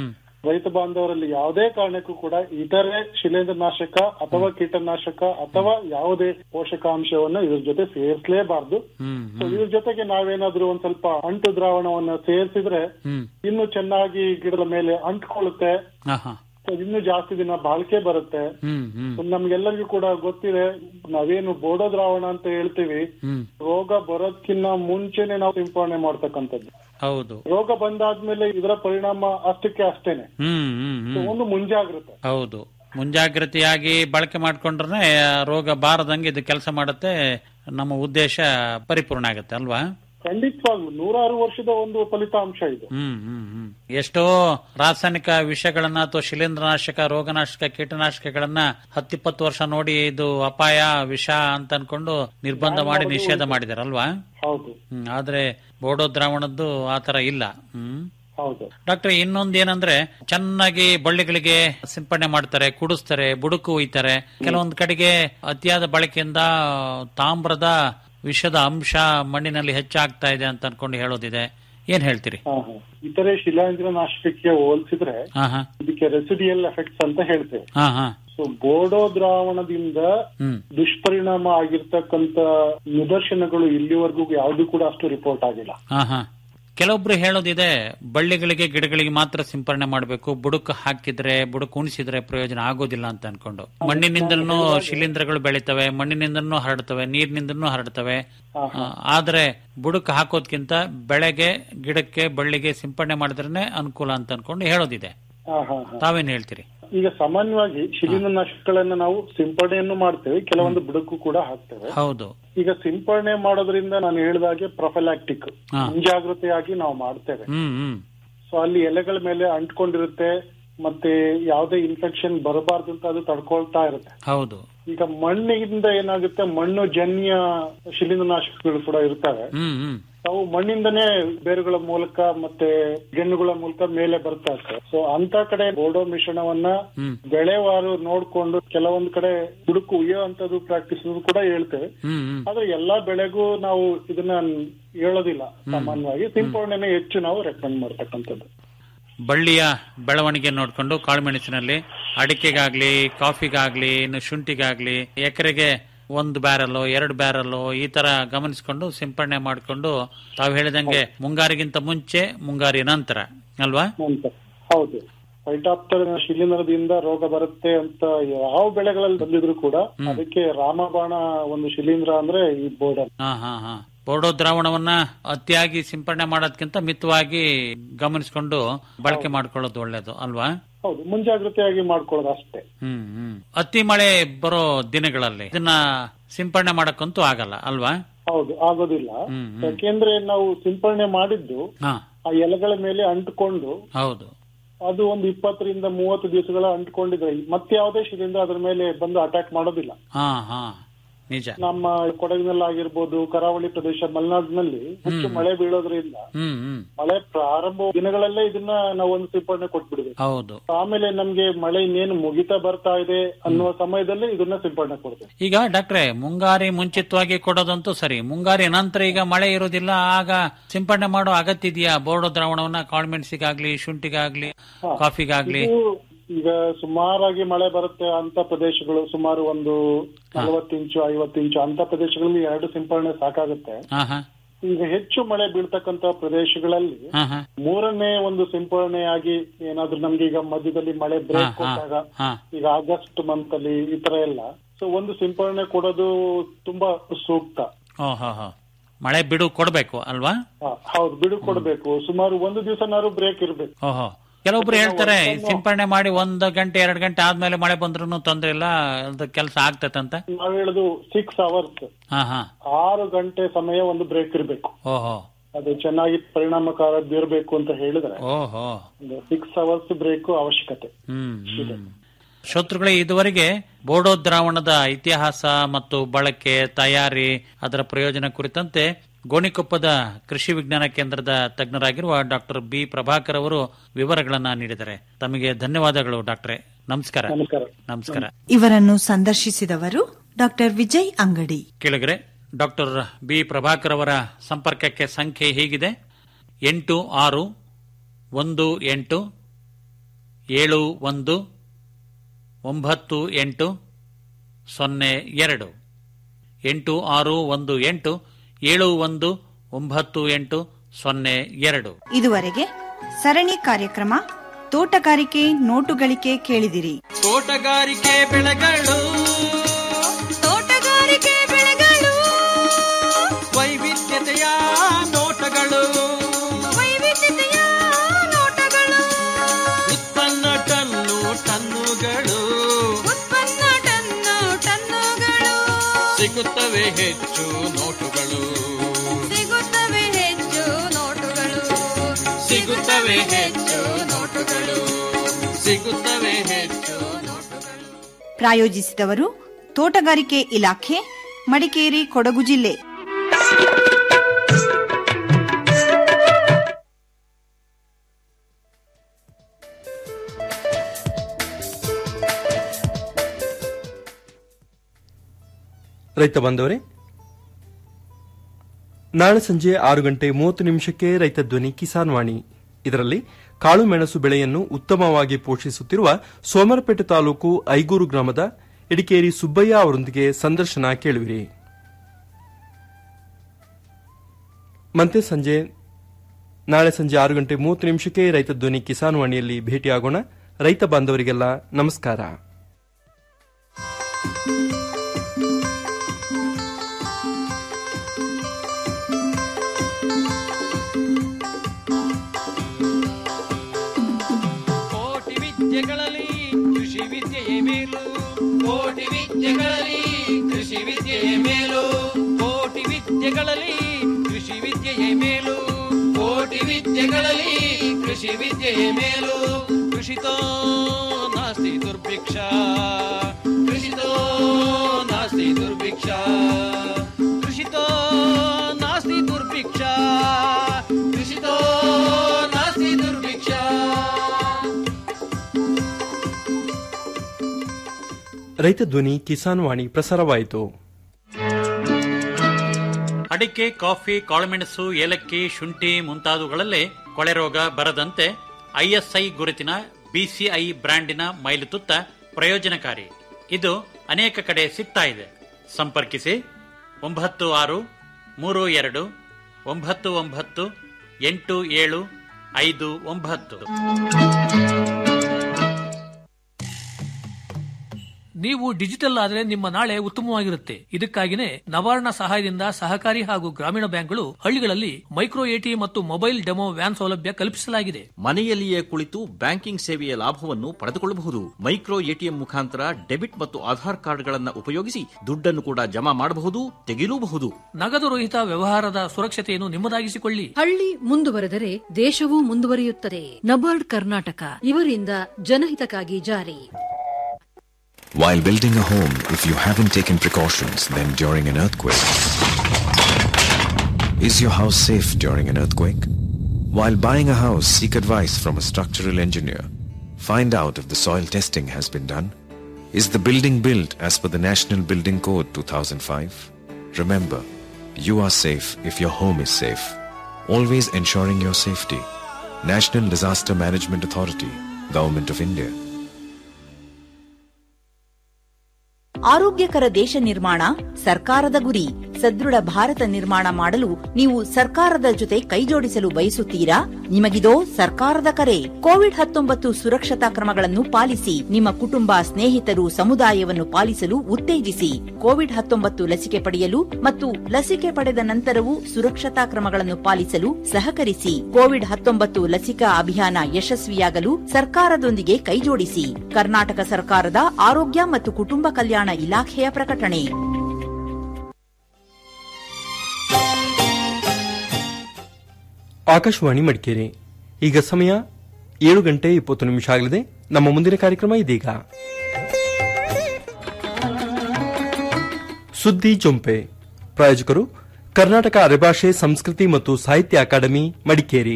ರೈತ ಬಾಂಧವರಲ್ಲಿ ಯಾವುದೇ ಕಾರಣಕ್ಕೂ ಕೂಡ ಇತರೆ ಶಿಲೇಂದ್ರನಾಶಕ ಅಥವಾ ಕೀಟನಾಶಕ ಅಥವಾ ಯಾವುದೇ ಪೋಷಕಾಂಶವನ್ನ ಇದ್ರ ಜೊತೆ ಸೇರಿಸಲೇಬಾರ್ದು ಹ್ಮ್ ಸೊ ಇದ್ರ ಜೊತೆಗೆ ನಾವೇನಾದ್ರೂ ಒಂದ್ ಸ್ವಲ್ಪ ಅಂಟು ದ್ರಾವಣವನ್ನ ಸೇರಿಸಿದ್ರೆ ಹ್ಮ್ ಇನ್ನು ಚೆನ್ನಾಗಿ ಗಿಡದ ಮೇಲೆ ಅಂಟ್ಕೊಳ್ಳುತ್ತೆ ಹಾ ಹಾ ಸೊ ಇನ್ನು ಜಾಸ್ತಿ ದಿನ ಬಾಳಿಕೆ ಬರುತ್ತೆ ಹ್ಮ್ ಹ್ಮ್ ಸೊ ನಮ್ಗೆಲ್ಲರಿಗೂ ಕೂಡ ಗೊತ್ತಿದೆ ನಾವೇನು ಬೋಡೋ ದ್ರಾವಣ ಅಂತ ಹೇಳ್ತೀವಿ ಹ್ಮ್ ರೋಗ ಬರೋದ್ಕಿನ್ನ ಮುಂಚೆನೆ ನಾವು ಸಿಂಪಡಣೆ ಮಾಡ್ತಕ್ಕಂಥದ್ದು ಹೌದು ರೋಗ ಬಂದಾದ್ಮೇಲೆ ಇದರ ಪರಿಣಾಮ ಅಷ್ಟಕ್ಕೆ ಅಷ್ಟೇನೆ ಹ್ಮ್ ಹ್ಮ್ ಸೊ ಹ್ಮ್ ಒಂದು ಮುಂಜಾಗ್ರತೆ ಹೌದು ಮುಂಜಾಗ್ರತೆಯಾಗಿ ಬಳಕೆ ಮಾಡ್ಕೊಂಡ್ರೆ ರೋಗ ಬಾರದಂಗೆ ಇದು ಕೆಲಸ ಮಾಡುತ್ತೆ ನಮ್ಮ ಉದ್ದೇಶ ಪರಿಪೂರ್ಣ ಆಗುತ್ತೆ ಅಲ್ವಾ ಖಂಡಿತವಾಗ್ಲು ನೂರಾರು ವರ್ಷದ ಒಂದು ಫಲಿತಾಂಶ ಇದು ಹ್ಮ್ ಹ್ಮ್ ಹ್ಮ್ ಎಷ್ಟೋ ರಾಸಾಯನಿಕ ವಿಷಗಳನ್ನ ಅಥವಾ ಶಿಲೀಂಧ್ರನಾಶಕ ರೋಗನಾಶಕ ಕೀಟನಾಶಕಗಳನ್ನ ಹತ್ತಿಪ್ಪತ್ತು ವರ್ಷ ನೋಡಿ ಇದು ಅಪಾಯ ವಿಷ ಅಂತ ಅನ್ಕೊಂಡು ನಿರ್ಬಂಧ ಮಾಡಿ ನಿಷೇಧ ಮಾಡಿದಾರಲ್ವಾ ಹೌದು ಹ್ಮ್ ಆದ್ರೆ ಬೋಡೋ ದ್ರಾವಣದ್ದು ಆತರ ಇಲ್ಲ ಹ್ಮ್ ಹೌದು ಡಾಕ್ಟರ್ ಇನ್ನೊಂದ್ ಏನಂದ್ರೆ ಚೆನ್ನಾಗಿ ಬಳ್ಳಿಗಳಿಗೆ ಸಿಂಪಡಣೆ ಮಾಡ್ತಾರೆ ಕುಡಿಸ್ತಾರೆ ಬುಡುಕು ಒಯ್ತಾರೆ ಕೆಲವೊಂದ್ ಕಡೆಗೆ ಅತಿಯಾದ ಬಳಕೆಯಿಂದ ತಾಮ್ರದ ವಿಷದ ಅಂಶ ಮಣ್ಣಿನಲ್ಲಿ ಹೆಚ್ಚಾಗ್ತಾ ಇದೆ ಅಂತ ಅನ್ಕೊಂಡು ಹೇಳೋದಿದೆ ಏನ್ ಹೇಳ್ತೀರಿ ಹಾ ಹಾ ಇತರೆ ಶಿಲಾಂಧ್ರ ನಾಶಕಕ್ಕೆ ಹೋಲಿಸಿದ್ರೆ ಹಾ ಹಾ ಇದಕ್ಕೆ ರೆಸಿಡಿಯಲ್ ಎಫೆಕ್ಟ್ಸ್ ಅಂತ ಹೇಳ್ತೇವೆ ಹಾ ಹಾ ಸೊ ಬೋಡೋ ದ್ರಾವಣದಿಂದ ಹ್ಮ್ ದುಷ್ಪರಿಣಾಮ ಆಗಿರ್ತಕ್ಕಂತ ನಿದರ್ಶನಗಳು ಇಲ್ಲಿವರೆಗೂ ಯಾವ್ದು ಕೂಡ ಅಷ್ಟು ರಿಪೋರ್ಟ್ ಆಗಿಲ್ಲ ಹಾ ಹಾ ಕೆಲವೊಬ್ರು ಹೇಳೋದಿದೆ ಬಳ್ಳಿಗಳಿಗೆ ಗಿಡಗಳಿಗೆ ಮಾತ್ರ ಸಿಂಪರಣೆ ಮಾಡಬೇಕು ಬುಡಕ್ ಹಾಕಿದ್ರೆ ಬುಡಕ್ ಉಣಿಸಿದ್ರೆ ಪ್ರಯೋಜನ ಆಗೋದಿಲ್ಲ ಅಂತ ಅನ್ಕೊಂಡು ಮಣ್ಣಿನಿಂದನೂ ಶಿಲೀಂಧ್ರಗಳು ಬೆಳಿತವೆ ಮಣ್ಣಿನಿಂದನೂ ಹರಡ್ತವೆ ನೀರಿನಿಂದನೂ ಹರಡ್ತವೆ ಹಾ, ಆ, ಆದ್ರೆ ಬುಡಕ್ ಹಾಕೋದ್ಕಿಂತ ಬೆಳೆಗೆ ಗಿಡಕ್ಕೆ ಬಳ್ಳಿಗೆ ಸಿಂಪರಣೆ ಮಾಡಿದ್ರೇನೆ ಅನುಕೂಲ ಅಂತ ಅನ್ಕೊಂಡು ಹೇಳೋದಿದೆ ಹಾ ಹಾ ಹಾ ತಾವೇನ್ ಹೇಳ್ತೀರಿ ಈಗ ಸಾಮಾನ್ಯವಾಗಿ ಶಿಲೀಂಧ್ರನಾಶಕಗಳನ್ನ ನಾವು ಸಿಂಪಡಣೆಯನ್ನು ಮಾಡ್ತೇವೆ ಕೆಲವೊಂದು ಬುಡಕ್ಕೂ ಕೂಡ ಹಾಕ್ತೇವೆ ಹೌದು ಈಗ ಸಿಂಪಡಣೆ ಮಾಡೋದ್ರಿಂದ ನಾನು ಹೇಳಿದಾಗೆ ಪ್ರೊಫೆಲಾಕ್ಟಿಕ್ ಹಾ. ಮುಂಜಾಗ್ರತೆಯಾಗಿ ನಾವು ಮಾಡ್ತೇವೆ ಹ್ಮ್ ಹ್ಮ್ ಸೊ ಅಲ್ಲಿ ಎಲೆಗಳ ಮೇಲೆ ಅಂಟ್ಕೊಂಡಿರುತ್ತೆ ಮತ್ತೆ ಯಾವುದೇ ಇನ್ಫೆಕ್ಷನ್ ಬರಬಾರ್ದು ಅಂತ ಅದು ತಡ್ಕೊಳ್ತಾ ಇರುತ್ತೆ ಹೌದು ಈಗ ಮಣ್ಣಿಂದ ಏನಾಗುತ್ತೆ ಮಣ್ಣು ಜನ್ಯ ಶಿಲೀಂಧ್ರನಾಶಕಗಳು ಕೂಡ ಇರ್ತವೆ ಹ್ಮ್ ಹ್ಮ್ ಅವು ಮಣ್ಣಿಂದನೇ ಬೇರುಗಳ ಮೂಲಕ ಮತ್ತೆ ಗೆಣ್ಣುಗಳ ಮೂಲಕ ಮೇಲೆ ಬರ್ತಾ ಇರ್ತವೆ ಸೊ ಅಂತ ಕಡೆ ಬೋಡೋ ಮಿಶ್ರಣವನ್ನ ಹ್ಮ್ ಬೆಳೆವಾರು ನೋಡ್ಕೊಂಡು ಕೆಲವೊಂದ್ ಕಡೆ ಹುಡುಕು ಉಯ್ಯೋ ಅಂತದ್ದು ಪ್ರಾಕ್ಟೀಸ್ ಕೂಡ ಹೇಳ್ತೇವೆ ಹ್ಮ್ ಹ್ಮ್ ಆದ್ರೆ ಎಲ್ಲಾ ಬೆಳೆಗೂ ನಾವು ಇದನ್ನ ಹೇಳೋದಿಲ್ಲ ಸಾಮಾನ್ಯವಾಗಿ ಸಿಂಪಡಣೆನೇ ಹೆಚ್ಚು ನಾವು ರೆಕಮೆಂಡ್ ಮಾಡ್ತಕ್ಕಂಥದ್ದು ಬಳ್ಳಿಯ ಬೆಳವಣಿಗೆ ನೋಡ್ಕೊಂಡು ಕಾಳುಮೆಣಸಿನಲ್ಲಿ ಅಡಿಕೆಗಾಗ್ಲಿ ಕಾಫಿಗಾಗ್ಲಿ ಇನ್ನು ಶುಂಠಿಗಾಗ್ಲಿ ಎಕರೆಗೆ ಒಂದು ಬ್ಯಾರಲ್ ಎರಡು ಬ್ಯಾರಲ್ ಈ ತರ ಗಮನಿಸಿಕೊಂಡು ಸಿಂಪಡಣೆ ಮಾಡಿಕೊಂಡು ತಾವು ಹೇಳಿದಂಗೆ ಮುಂಗಾರಿಗಿಂತ ಮುಂಚೆ ಮುಂಗಾರಿ ನಂತರ ಅಲ್ವಾ ಅಂತ ಹೌದು ಫೈಟಾಪ್ಟರ್ ಶಿಲೀಂಧ್ರದಿಂದ ರೋಗ ಬರುತ್ತೆ ಅಂತ ಯಾವ ಬೆಳೆಗಳಲ್ಲಿ ಬಂದಿದ್ರು ಕೂಡ ಅದಕ್ಕೆ ರಾಮಬಾಣ ಒಂದು ಶಿಲೀಂಧ್ರ ಅಂದ್ರೆ ಈ ಬೋರ್ಡರ್ ಹಾ ಹಾ ಹಾ ಬೋರ್ಡೋ ದ್ರಾವಣವನ್ನ ಅತಿಯಾಗಿ ಸಿಂಪಡಣೆ ಮಾಡೋದಕ್ಕಿಂತ ಮಿತವಾಗಿ ಗಮನಿಸಿಕೊಂಡು ಬಳಕೆ ಮಾಡ್ಕೊಳ್ಳೋದು ಒಳ್ಳೇದು ಅಲ್ವಾ ಹೌದು ಮುಂಜಾಗ್ರತೆಯಾಗಿ ಮಾಡ್ಕೊಳ್ಳೋದು ಅಷ್ಟೇ ಹ್ಮ್ ಹ್ಮ್ ಅತಿ ಮಳೆ ಬರೋ ದಿನಗಳಲ್ಲಿ ಇದನ್ನ ಸಿಂಪಡಣೆ ಮಾಡಕ್ಕಂತೂ ಆಗಲ್ಲ ಅಲ್ವಾ ಹೌದು ಆಗೋದಿಲ್ಲ ಹ್ಮ್, ಹ್ಮ್. ಯಾಕೆಂದ್ರೆ ನಾವು ಸಿಂಪಡಣೆ ಮಾಡಿದ್ದು ಹಾ ಆ ಎಲೆಗಳ ಮೇಲೆ ಅಂಟುಕೊಂಡು ಹೌದು ಅದು ಒಂದು ಇಪ್ಪತ್ತರಿಂದ ಮೂವತ್ತು ದಿವಸಗಳ ಅಂಟ್ಕೊಂಡಿದ್ರೆ ಮತ್ತೆ ಯಾವುದೇ ಶಿಲೀಂಧ್ರ ಅದ್ರ ಮೇಲೆ ಬಂದು ಅಟ್ಯಾಕ್ ಮಾಡೋದಿಲ್ಲ ಹಾ ಹಾ ನಿಜ ನಮ್ಮ ಕೊಡಗಿನಲ್ಲಾಗಿರ್ಬೋದು ಕರಾವಳಿ ಪ್ರದೇಶ ಮಲೆನಾಡಿನಲ್ಲಿ ಹೆಚ್ಚು ಮಳೆ ಬೀಳೋದ್ರಿಂದ ಹ್ಮ್ ಹ್ಮ್ ಮಳೆ ಪ್ರಾರಂಭ ದಿನಗಳಲ್ಲೇ ಇದನ್ನ ನಾವು ಒಂದು ಸಿಂಪಡಣೆ ಕೊಟ್ಬಿಡ್ಬೇಕು ಹೌದು ಆಮೇಲೆ ನಮ್ಗೆ ಮಳೆ ಇನ್ನೇನು ಮುಗಿತಾ ಬರ್ತಾ ಇದೆ ಅನ್ನುವ ಸಮಯದಲ್ಲಿ ಇದನ್ನ ಸಿಂಪಡಣೆ ಕೊಡ್ಬೇಕು ಈಗ ಡಾಕ್ಟ್ರೆ ಮುಂಗಾರಿ ಮುಂಚಿತವಾಗಿ ಕೊಡೋದಂತೂ ಸರಿ ಮುಂಗಾರಿ ನಂತರ ಈಗ ಮಳೆ ಇರೋದಿಲ್ಲ ಆಗ ಸಿಂಪಡಣೆ ಮಾಡೋ ಅಗತ್ಯ ಇದೆಯಾ ಬೋರ್ಡೋ ದ್ರಾವಣವನ್ನ ಕಾಳುಮೆಣಸಿಗಾಗ್ಲಿ ಶುಂಠಿಗಾಗ್ಲಿ ಕಾಫಿಗಾಗ್ಲಿ ಇದು ಈಗ ಸುಮಾರಾಗಿ ಮಳೆ ಬರುತ್ತೆ ಅಂತ ಪ್ರದೇಶಗಳು ಸುಮಾರು ಒಂದು ನಲವತ್ತು ಇಂಚು ಐವತ್ತು ಇಂಚು ಅಂತ ಪ್ರದೇಶಗಳಲ್ಲಿ ಎರಡು ಸಿಂಪಡಣೆ ಸಾಕಾಗುತ್ತೆ ಹಾ ಹಾ ಈಗ ಹೆಚ್ಚು ಮಳೆ ಬೀಳ್ತಕ್ಕಂತ ಪ್ರದೇಶಗಳಲ್ಲಿ ಹಾ ಹಾ ಮೂರನೇ ಒಂದು ಸಿಂಪಡಣೆಯಾಗಿ ಏನಾದ್ರೂ ನಮ್ಗೆ ಈಗ ಮಧ್ಯದಲ್ಲಿ ಮಳೆ ಬ್ರೇಕ್ ಹಾ, ಹಾ, ಕೊಟ್ಟಾಗ ಹಾ. ಈಗ ಆಗಸ್ಟ್ ಮಂತ್ ಅಲ್ಲಿ ಈ ತರ ಎಲ್ಲ ಸೊ ಒಂದು ಸಿಂಪಡಣೆ ಕೊಡೋದು ತುಂಬಾ ಸೂಕ್ತ ಓ ಹೋ ಹೋ ಮಳೆ ಬಿಡು ಕೊಡ್ಬೇಕು ಅಲ್ವಾ ಹಾ, ಹೌದು ಬಿಡು ಕೊಡ್ಬೇಕು ಸುಮಾರು ಒಂದು ದಿವಸನಾರು ಬ್ರೇಕ್ ಇರ್ಬೇಕು ಓಹೋ ಕೆಲವೊಬ್ರು ಹೇಳ್ತಾರೆ ಸಿಂಪಡಣೆ ಮಾಡಿ ಒಂದ್ ಗಂಟೆ ಎರಡ್ ಗಂಟೆ ಆದ್ಮೇಲೆ ಮಳೆ ಬಂದ್ರು ತೊಂದ್ರೆ ಇಲ್ಲ ಅದು ಕೆಲಸ ಆಗ್ತದಂತ ನಾವ್ ಹೇಳುದು ಸಿಕ್ಸ್ ಅವರ್ಸ್ ಹಾ ಹಾ ಆರು ಗಂಟೆ ಸಮಯ ಒಂದು ಬ್ರೇಕ್ ಇರ್ಬೇಕು ಓಹೋ ಅದು ಚೆನ್ನಾಗಿ ಪರಿಣಾಮಕಾರ ಬೀರ್ಬೇಕು ಅಂತ ಹೇಳಿದ್ರೆ ಓಹೋ ಒಂದು ಸಿಕ್ಸ್ ಅವರ್ಸ್ ಬ್ರೇಕ್ ಅವಶ್ಯಕತೆ ಹ್ಮ್ ಹ್ಮ್. ಶ್ರೋತೃಗಳೇ ಇದುವರೆಗೆ ಬೋಡೋ ದ್ರಾವಣದ ಇತಿಹಾಸ ಮತ್ತು ಬಳಕೆ ತಯಾರಿ ಅದರ ಪ್ರಯೋಜನ ಕುರಿತಂತೆ ಗೋಣಿಕೊಪ್ಪದ ಕೃಷಿ ವಿಜ್ಞಾನ ಕೇಂದ್ರದ ತಜ್ಞರಾಗಿರುವ ಡಾಕ್ಟರ್ ಬಿ ಪ್ರಭಾಕರ್ ಅವರು ವಿವರಗಳನ್ನ ನೀಡಿದ್ದಾರೆ ತಮಗೆ ಧನ್ಯವಾದಗಳು ಡಾಕ್ಟ್ರೆ ನಮಸ್ಕಾರ ನಮಸ್ಕಾರ ನಮಸ್ಕಾರ ಇವರನ್ನು ಸಂದರ್ಶಿಸಿದವರು ಡಾಕ್ಟರ್ ವಿಜಯ್ ಅಂಗಡಿ ಕೇಳಿದ್ರೆ ಡಾಕ್ಟರ್ ಬಿ ಪ್ರಭಾಕರ್ ಅವರ ಸಂಪರ್ಕಕ್ಕೆ ಸಂಖ್ಯೆ ಹೀಗಿದೆ ಎಂಟು ಆರು ಒಂದು ಎಂಟು ಏಳು ಒಂದು ಒಂಬತ್ತು ಎಂಟು ಸೊನ್ನೆ ಎರಡು ಎಂಟು ಆರು ಒಂದು ಎಂಟು ಏಳು ಒಂದು ಒಂಬತ್ತು ಎಂಟು ಸೊನ್ನೆ ಎರಡು ಇದುವರೆಗೆ ಸರಣಿ ಕಾರ್ಯಕ್ರಮ ತೋಟಗಾರಿಕೆ ನೋಟುಗಳಿಕೆ ಕೇಳಿದಿರಿ ತೋಟಗಾರಿಕೆ ಬೆಳೆಗಳು ತೋಟಗಾರಿಕೆ ಬೆಳೆಗಳು ವೈವಿಧ್ಯತೆಯ ನೋಟಗಳು ವೈವಿಧ್ಯತೆಯ ನೋಟಗಳು ಉತ್ಪನ್ನ ಟನ್ನು ಟನ್ನುಗಳು ಉತ್ಪನ್ನ ಟನ್ನು ಟನ್ನುಗಳು ಸಿಗುತ್ತವೆ ಹೆಚ್ಚು ನೋಟುಗಳು ಸಿಗುತ್ತವೆ ಹೆಚ್ಚು ನೋಟುಗಳು ಸಿಗುತ್ತವೆ ಹೆಚ್ಚು ನೋಟುಗಳು ಸಿಗುತ್ತವೆ ಹೆಚ್ಚು ನೋಟುಗಳು ಪ್ರಾಯೋಜಿಸಿದವರು ತೋಟಗಾರಿಕೆ ಇಲಾಖೆ ಮಡಿಕೇರಿ ಕೊಡಗು ಜಿಲ್ಲೆ ರೈತ ಬಂದವರೇ ನಾಳೆ ಸಂಜೆ ಆರು ಗಂಟೆ ಮೂವತ್ತು ನಿಮಿಷಕ್ಕೆ ರೈತ ಧ್ವನಿ ಕಿಸಾನ್ ವಾಣಿ ಇದರಲ್ಲಿ ಕಾಳು ಮೆಣಸು ಬೆಳೆಯನ್ನು ಉತ್ತಮವಾಗಿ ಪೋಷಿಸುತ್ತಿರುವ ಸೋಮರಪೇಟೆ ತಾಲೂಕು ಐಗೂರು ಗ್ರಾಮದ ಇಡಿಕೇರಿ ಸುಬ್ಬಯ್ಯ ಅವರೊಂದಿಗೆ ಸಂದರ್ಶನ ಕೇಳುವಿರಿ ಮತ್ತೆ ಸಂಜೆ ನಾಳೆ ಸಂಜೆ ಆರು ಗಂಟೆ ಮೂವತ್ತು ನಿಮಿಷಕ್ಕೆ ರೈತ ಧ್ವನಿ ಕಿಸಾನ್ ವಾಣಿಯಲ್ಲಿ ಭೇಟಿಯಾಗೋಣ ರೈತ ಬಾಂಧವರಿಗೆಲ್ಲ ನಮಸ್ಕಾರ ಕೋಟಿ ವಿದ್ಯೆಗಳಲ್ಲಿ ಕೃಷಿ ವಿದ್ಯೆಯೇ ಮೇಲು ಕೋಟಿ ವಿದ್ಯೆಗಳಲ್ಲಿ ಕೃಷಿ ವಿದ್ಯೆಯೇ ಮೇಲು ಕೋಟಿ ವಿದ್ಯೆಗಳಲ್ಲಿ ಕೃಷಿ ವಿದ್ಯೆಯೇ ಮೇಲು ಕೋಟಿ ವಿದ್ಯೆಗಳಲ್ಲಿ ಕೃಷಿ ವಿದ್ಯೆಯೇ ಮೇಲು ಕೃಷಿತೋ ನಾಸ್ತಿ ದುರ್ಭಿಕ್ಷ ಕೃಷಿತೋ ನಾಸ್ತಿ ದುರ್ಭಿಕ್ಷ ಕೃಷಿತೋ ನಾಸ್ತಿ ದುರ್ಭಿಕ್ಷ ಕೃಷಿತೋ ನಾಸ್ತಿ ದುರ್ಭಿಕ್ಷ ರೈತ ಧ್ವನಿ ಕಿಸಾನ್ ವಾಣಿ ಪ್ರಸಾರವಾಯಿತು ಅಡಿಕೆ ಕಾಫಿ ಕಾಳುಮೆಣಸು ಏಲಕ್ಕಿ ಶುಂಠಿ ಮುಂತಾದವುಗಳಲ್ಲೇ ಕೊಳೆ ರೋಗ ಬರದಂತೆ ಐಎಸ್ಐ ಗುರುತಿನ ಬಿಸಿಐ ಬ್ರ್ಯಾಂಡಿನ ಮೈಲುತುತ್ತ ಪ್ರಯೋಜನಕಾರಿ ಇದು ಅನೇಕ ಕಡೆ ಸಿಗ್ತಾ ಇದೆ ಸಂಪರ್ಕಿಸಿ ಒಂಬತ್ತು ಆರು ಮೂರು ಎರಡು ಒಂಬತ್ತು ಒಂಬತ್ತು ಎಂಟು ಏಳು ಐದು ಒಂಬತ್ತು ನೀವು ಡಿಜಿಟಲ್ ಆದರೆ ನಿಮ್ಮ ನಾಳೆ ಉತ್ತಮವಾಗಿರುತ್ತೆ ಇದಕ್ಕಾಗಿನೇ ನವಾರ್ಣ ಸಹಾಯದಿಂದ ಸಹಕಾರಿ ಹಾಗೂ ಗ್ರಾಮೀಣ ಬ್ಯಾಂಕ್ಗಳು ಹಳ್ಳಿಗಳಲ್ಲಿ ಮೈಕ್ರೋ ಎಟಿ ಮತ್ತು ಮೊಬೈಲ್ ಡೆಮೋ ವ್ಯಾನ್ ಸೌಲಭ್ಯ ಕಲ್ಪಿಸಲಾಗಿದೆ ಮನೆಯಲ್ಲಿಯೇ ಕುಳಿತು ಬ್ಯಾಂಕಿಂಗ್ ಸೇವೆಯ ಲಾಭವನ್ನು ಪಡೆದುಕೊಳ್ಳಬಹುದು ಮೈಕ್ರೋ ಎಟಿಎಂ ಮುಖಾಂತರ ಡೆಬಿಟ್ ಮತ್ತು ಆಧಾರ್ ಕಾರ್ಡ್ಗಳನ್ನು ಉಪಯೋಗಿಸಿ ದುಡ್ಡನ್ನು ಕೂಡ ಜಮಾ ಮಾಡಬಹುದು ತೆಗೆಯಲೂಬಹುದು ನಗದು ರಹಿತ ವ್ಯವಹಾರದ ಸುರಕ್ಷತೆಯನ್ನು ನಿಮ್ಮದಾಗಿಸಿಕೊಳ್ಳಿ ಹಳ್ಳಿ ಮುಂದುವರೆದರೆ ದೇಶವೂ ಮುಂದುವರಿಯುತ್ತದೆ ನಬಾರ್ಡ್ ಕರ್ನಾಟಕ ಇವರಿಂದ ಜನಹಿತಕ್ಕಾಗಿ ಜಾರಿ While building a home, if you haven't taken precautions, then during an earthquake. Is your house safe during an earthquake? While buying a house, seek advice from a structural engineer. Find out if the soil testing has been done. Is the building built as per the National Building Code 2005? Remember, you are safe if your home is safe. Always ensuring your safety. National Disaster Management Authority, Government of India. ಆರೋಗ್ಯಕರ ದೇಶ ನಿರ್ಮಾಣ ಸರ್ಕಾರದ ಗುರಿ ಸದೃಢ ಭಾರತ ನಿರ್ಮಾಣ ಮಾಡಲು ನೀವು ಸರ್ಕಾರದ ಜೊತೆ ಕೈಜೋಡಿಸಲು ಬಯಸುತ್ತೀರಾ ನಿಮಗಿದೋ ಸರ್ಕಾರದ ಕರೆ ಕೋವಿಡ್ ಹತ್ತೊಂಬತ್ತು ಸುರಕ್ಷತಾ ಕ್ರಮಗಳನ್ನು ಪಾಲಿಸಿ ನಿಮ್ಮ ಕುಟುಂಬ ಸ್ನೇಹಿತರು ಸಮುದಾಯವನ್ನು ಪಾಲಿಸಲು ಉತ್ತೇಜಿಸಿ ಕೋವಿಡ್ ಹತ್ತೊಂಬತ್ತು ಲಸಿಕೆ ಪಡೆಯಲು ಮತ್ತು ಲಸಿಕೆ ಪಡೆದ ನಂತರವೂ ಸುರಕ್ಷತಾ ಕ್ರಮಗಳನ್ನು ಪಾಲಿಸಲು ಸಹಕರಿಸಿ ಕೋವಿಡ್ ಹತ್ತೊಂಬತ್ತು ಲಸಿಕಾ ಅಭಿಯಾನ ಯಶಸ್ವಿಯಾಗಲು ಸರ್ಕಾರದೊಂದಿಗೆ ಕೈಜೋಡಿಸಿ ಕರ್ನಾಟಕ ಸರ್ಕಾರದ ಆರೋಗ್ಯ ಮತ್ತು ಕುಟುಂಬ ಕಲ್ಯಾಣ ಇಲಾಖೆಯ ಪ್ರಕಟಣೆ ಆಕಾಶವಾಣಿ ಮಡಿಕೇರಿ ಈಗ ಸಮಯ ಏಳು ಗಂಟೆ ಇಪ್ಪತ್ತು ನಿಮಿಷ ಆಗಲಿದೆ ನಮ್ಮ ಮುಂದಿನ ಕಾರ್ಯಕ್ರಮ ಇದೀಗ ಸುದ್ದಿ ಜೊಂಪೆ ಪ್ರಾಯೋಜಕರು ಕರ್ನಾಟಕ ಅರೆಭಾಷೆ ಸಂಸ್ಕೃತಿ ಮತ್ತು ಸಾಹಿತ್ಯ ಅಕಾಡೆಮಿ ಮಡಿಕೇರಿ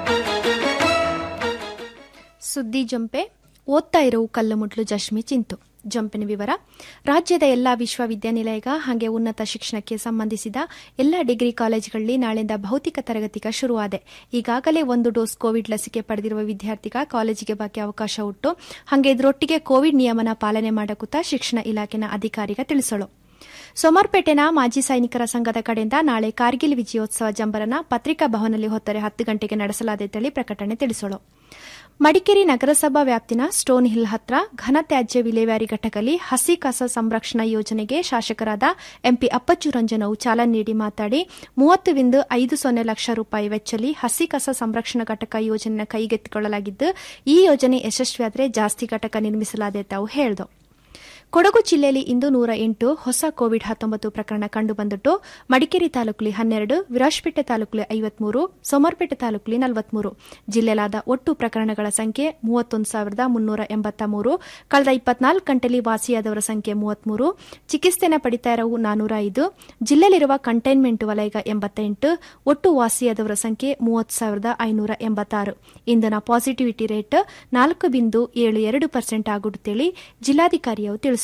ಸುದ್ದಿ ಜಂಪೆ ಓದ್ತಾ ಇರೋ ಕಲ್ಲುಮುಟ್ಲು ಜಶ್ಮಿ ಚಿಂತು ಜಂಪಿನ ವಿವರ ರಾಜ್ಯದ ಎಲ್ಲಾ ವಿಶ್ವವಿದ್ಯಾನಿಲಯಗ ಹಾಗೆ ಉನ್ನತ ಶಿಕ್ಷಣಕ್ಕೆ ಸಂಬಂಧಿಸಿದ ಎಲ್ಲ ಡಿಗ್ರಿ ಕಾಲೇಜುಗಳಲ್ಲಿ ನಾಳೆಯಿಂದ ಭೌತಿಕ ತರಗತಿಗ ಶುರುವಾದೆ ಈಗಾಗಲೇ ಒಂದು ಡೋಸ್ ಕೋವಿಡ್ ಲಸಿಕೆ ಪಡೆದಿರುವ ವಿದ್ಯಾರ್ಥಿಗ ಕಾಲೇಜಿಗೆ ಬಾಕಿ ಅವಕಾಶ ಉಂಟು ಹಾಗೆ ಇದರೊಟ್ಟಿಗೆ ಕೋವಿಡ್ ನಿಯಮನ ಪಾಲನೆ ಮಾಡಕುತ್ತ ಶಿಕ್ಷಣ ಇಲಾಖೆನ ಅಧಿಕಾರಿಗ ತಿಳಿಸಲು ಸೋಮಾರ್ಪೇಟೆನ ಮಾಜಿ ಸೈನಿಕರ ಸಂಘದ ಕಡೆಯಿಂದ ನಾಳೆ ಕಾರ್ಗಿಲ್ ವಿಜಯೋತ್ಸವ ಜಂಬರನ ಪತ್ರಿಕಾ ಭವನದಲ್ಲಿ ಹೊತ್ತರೆ ಹತ್ತು ಗಂಟೆಗೆ ನಡೆಸಲಾದೆ ಪ್ರಕಟಣೆ ತಿಳಿಸಲು ಮಡಿಕೇರಿ ನಗರಸಭಾ ವ್ಯಾಪ್ತಿನ ಸ್ಟೋನ್ ಹಿಲ್ ಹತ್ರ ಘನತ್ಯಾಜ್ಯ ವಿಲೇವಾರಿ ಘಟಕದಲ್ಲಿ ಹಸಿ ಕಸ ಸಂರಕ್ಷಣಾ ಯೋಜನೆಗೆ ಶಾಸಕರಾದ ಎಂಪಿ ಅಪ್ಪಚ್ಚು ರಂಜನವು ಚಾಲನೆ ನೀಡಿ ಮಾತಾಡಿ ಮೂವತ್ತು ಬಿಂದು ಐದು ಸೊನ್ನೆ ಲಕ್ಷ ರೂಪಾಯಿ ವೆಚ್ಚದಲ್ಲಿ ಹಸಿ ಕಸ ಸಂರಕ್ಷಣಾ ಘಟಕ ಯೋಜನೆಯ ಕೈಗೆತ್ತಿಕೊಳ್ಳಲಾಗಿದ್ದು ಈ ಯೋಜನೆ ಯಶಸ್ವಿಯಾದರೆ ಜಾಸ್ತಿ ಘಟಕ ನಿರ್ಮಿಸಲಾದೆ ತಾವು ಹೇಳಿದರು ಕೊಡಗು ಜಿಲ್ಲೆಯಲ್ಲಿ ಇಂದು ನೂರ ಎಂಟು ಹೊಸ ಕೋವಿಡ್ ಹತ್ತೊಂಬತ್ತು ಪ್ರಕರಣ ಕಂಡುಬಂದಿಟ್ಟು ಮಡಿಕೇರಿ ತಾಲೂಕಲ್ಲಿ ಹನ್ನೆರಡು ವಿರಾಜಪೇಟೆ ತಾಲೂಕಲ್ಲಿ ಐವತ್ಮೂರು ಸೋಮವಾರಪೇಟೆ ತಾಲೂಕಲ್ಲಿ ನಲವತ್ಮೂರು ಜಿಲ್ಲೆಲಾದ ಒಟ್ಟು ಪ್ರಕರಣಗಳ ಸಂಖ್ಯೆ ಮೂವತ್ತೊಂದು ಸಾವಿರದ ಮುನ್ನೂರ ಎಂಬತ್ತ ಮೂರು ಕಳೆದ ಇಪ್ಪತ್ನಾಲ್ಕು ಗಂಟೆಯಲ್ಲಿ ವಾಸಿಯಾದವರ ಸಂಖ್ಯೆ ಮೂವತ್ಮೂರು ಚಿಕಿತ್ಸೆನ ಪಡಿತಾ ಇರವು ನಾನೂರ ಐದು ಜಿಲ್ಲೆಯಲ್ಲಿರುವ ಕಂಟೈನ್ಮೆಂಟ್ ವಲಯ ಎಂಬತ್ತೆಂಟು ಒಟ್ಟು ವಾಸಿಯಾದವರ ಸಂಖ್ಯೆ ಮೂವತ್ತು ಸಾವಿರದ ಐನೂರ ಎಂಬತ್ತಾರು ಇಂಧನ ಪಾಸಿಟಿವಿಟಿ ರೇಟ್ ನಾಲ್ಕು ಬಿಂದು ಏಳು ಎರಡು ಪರ್ಸೆಂಟ್ ಆಗುತ್ತೇಳಿ ಜಿಲ್ಲಾಧಿಕಾರಿಯವರು ತಿಳಿಸಲು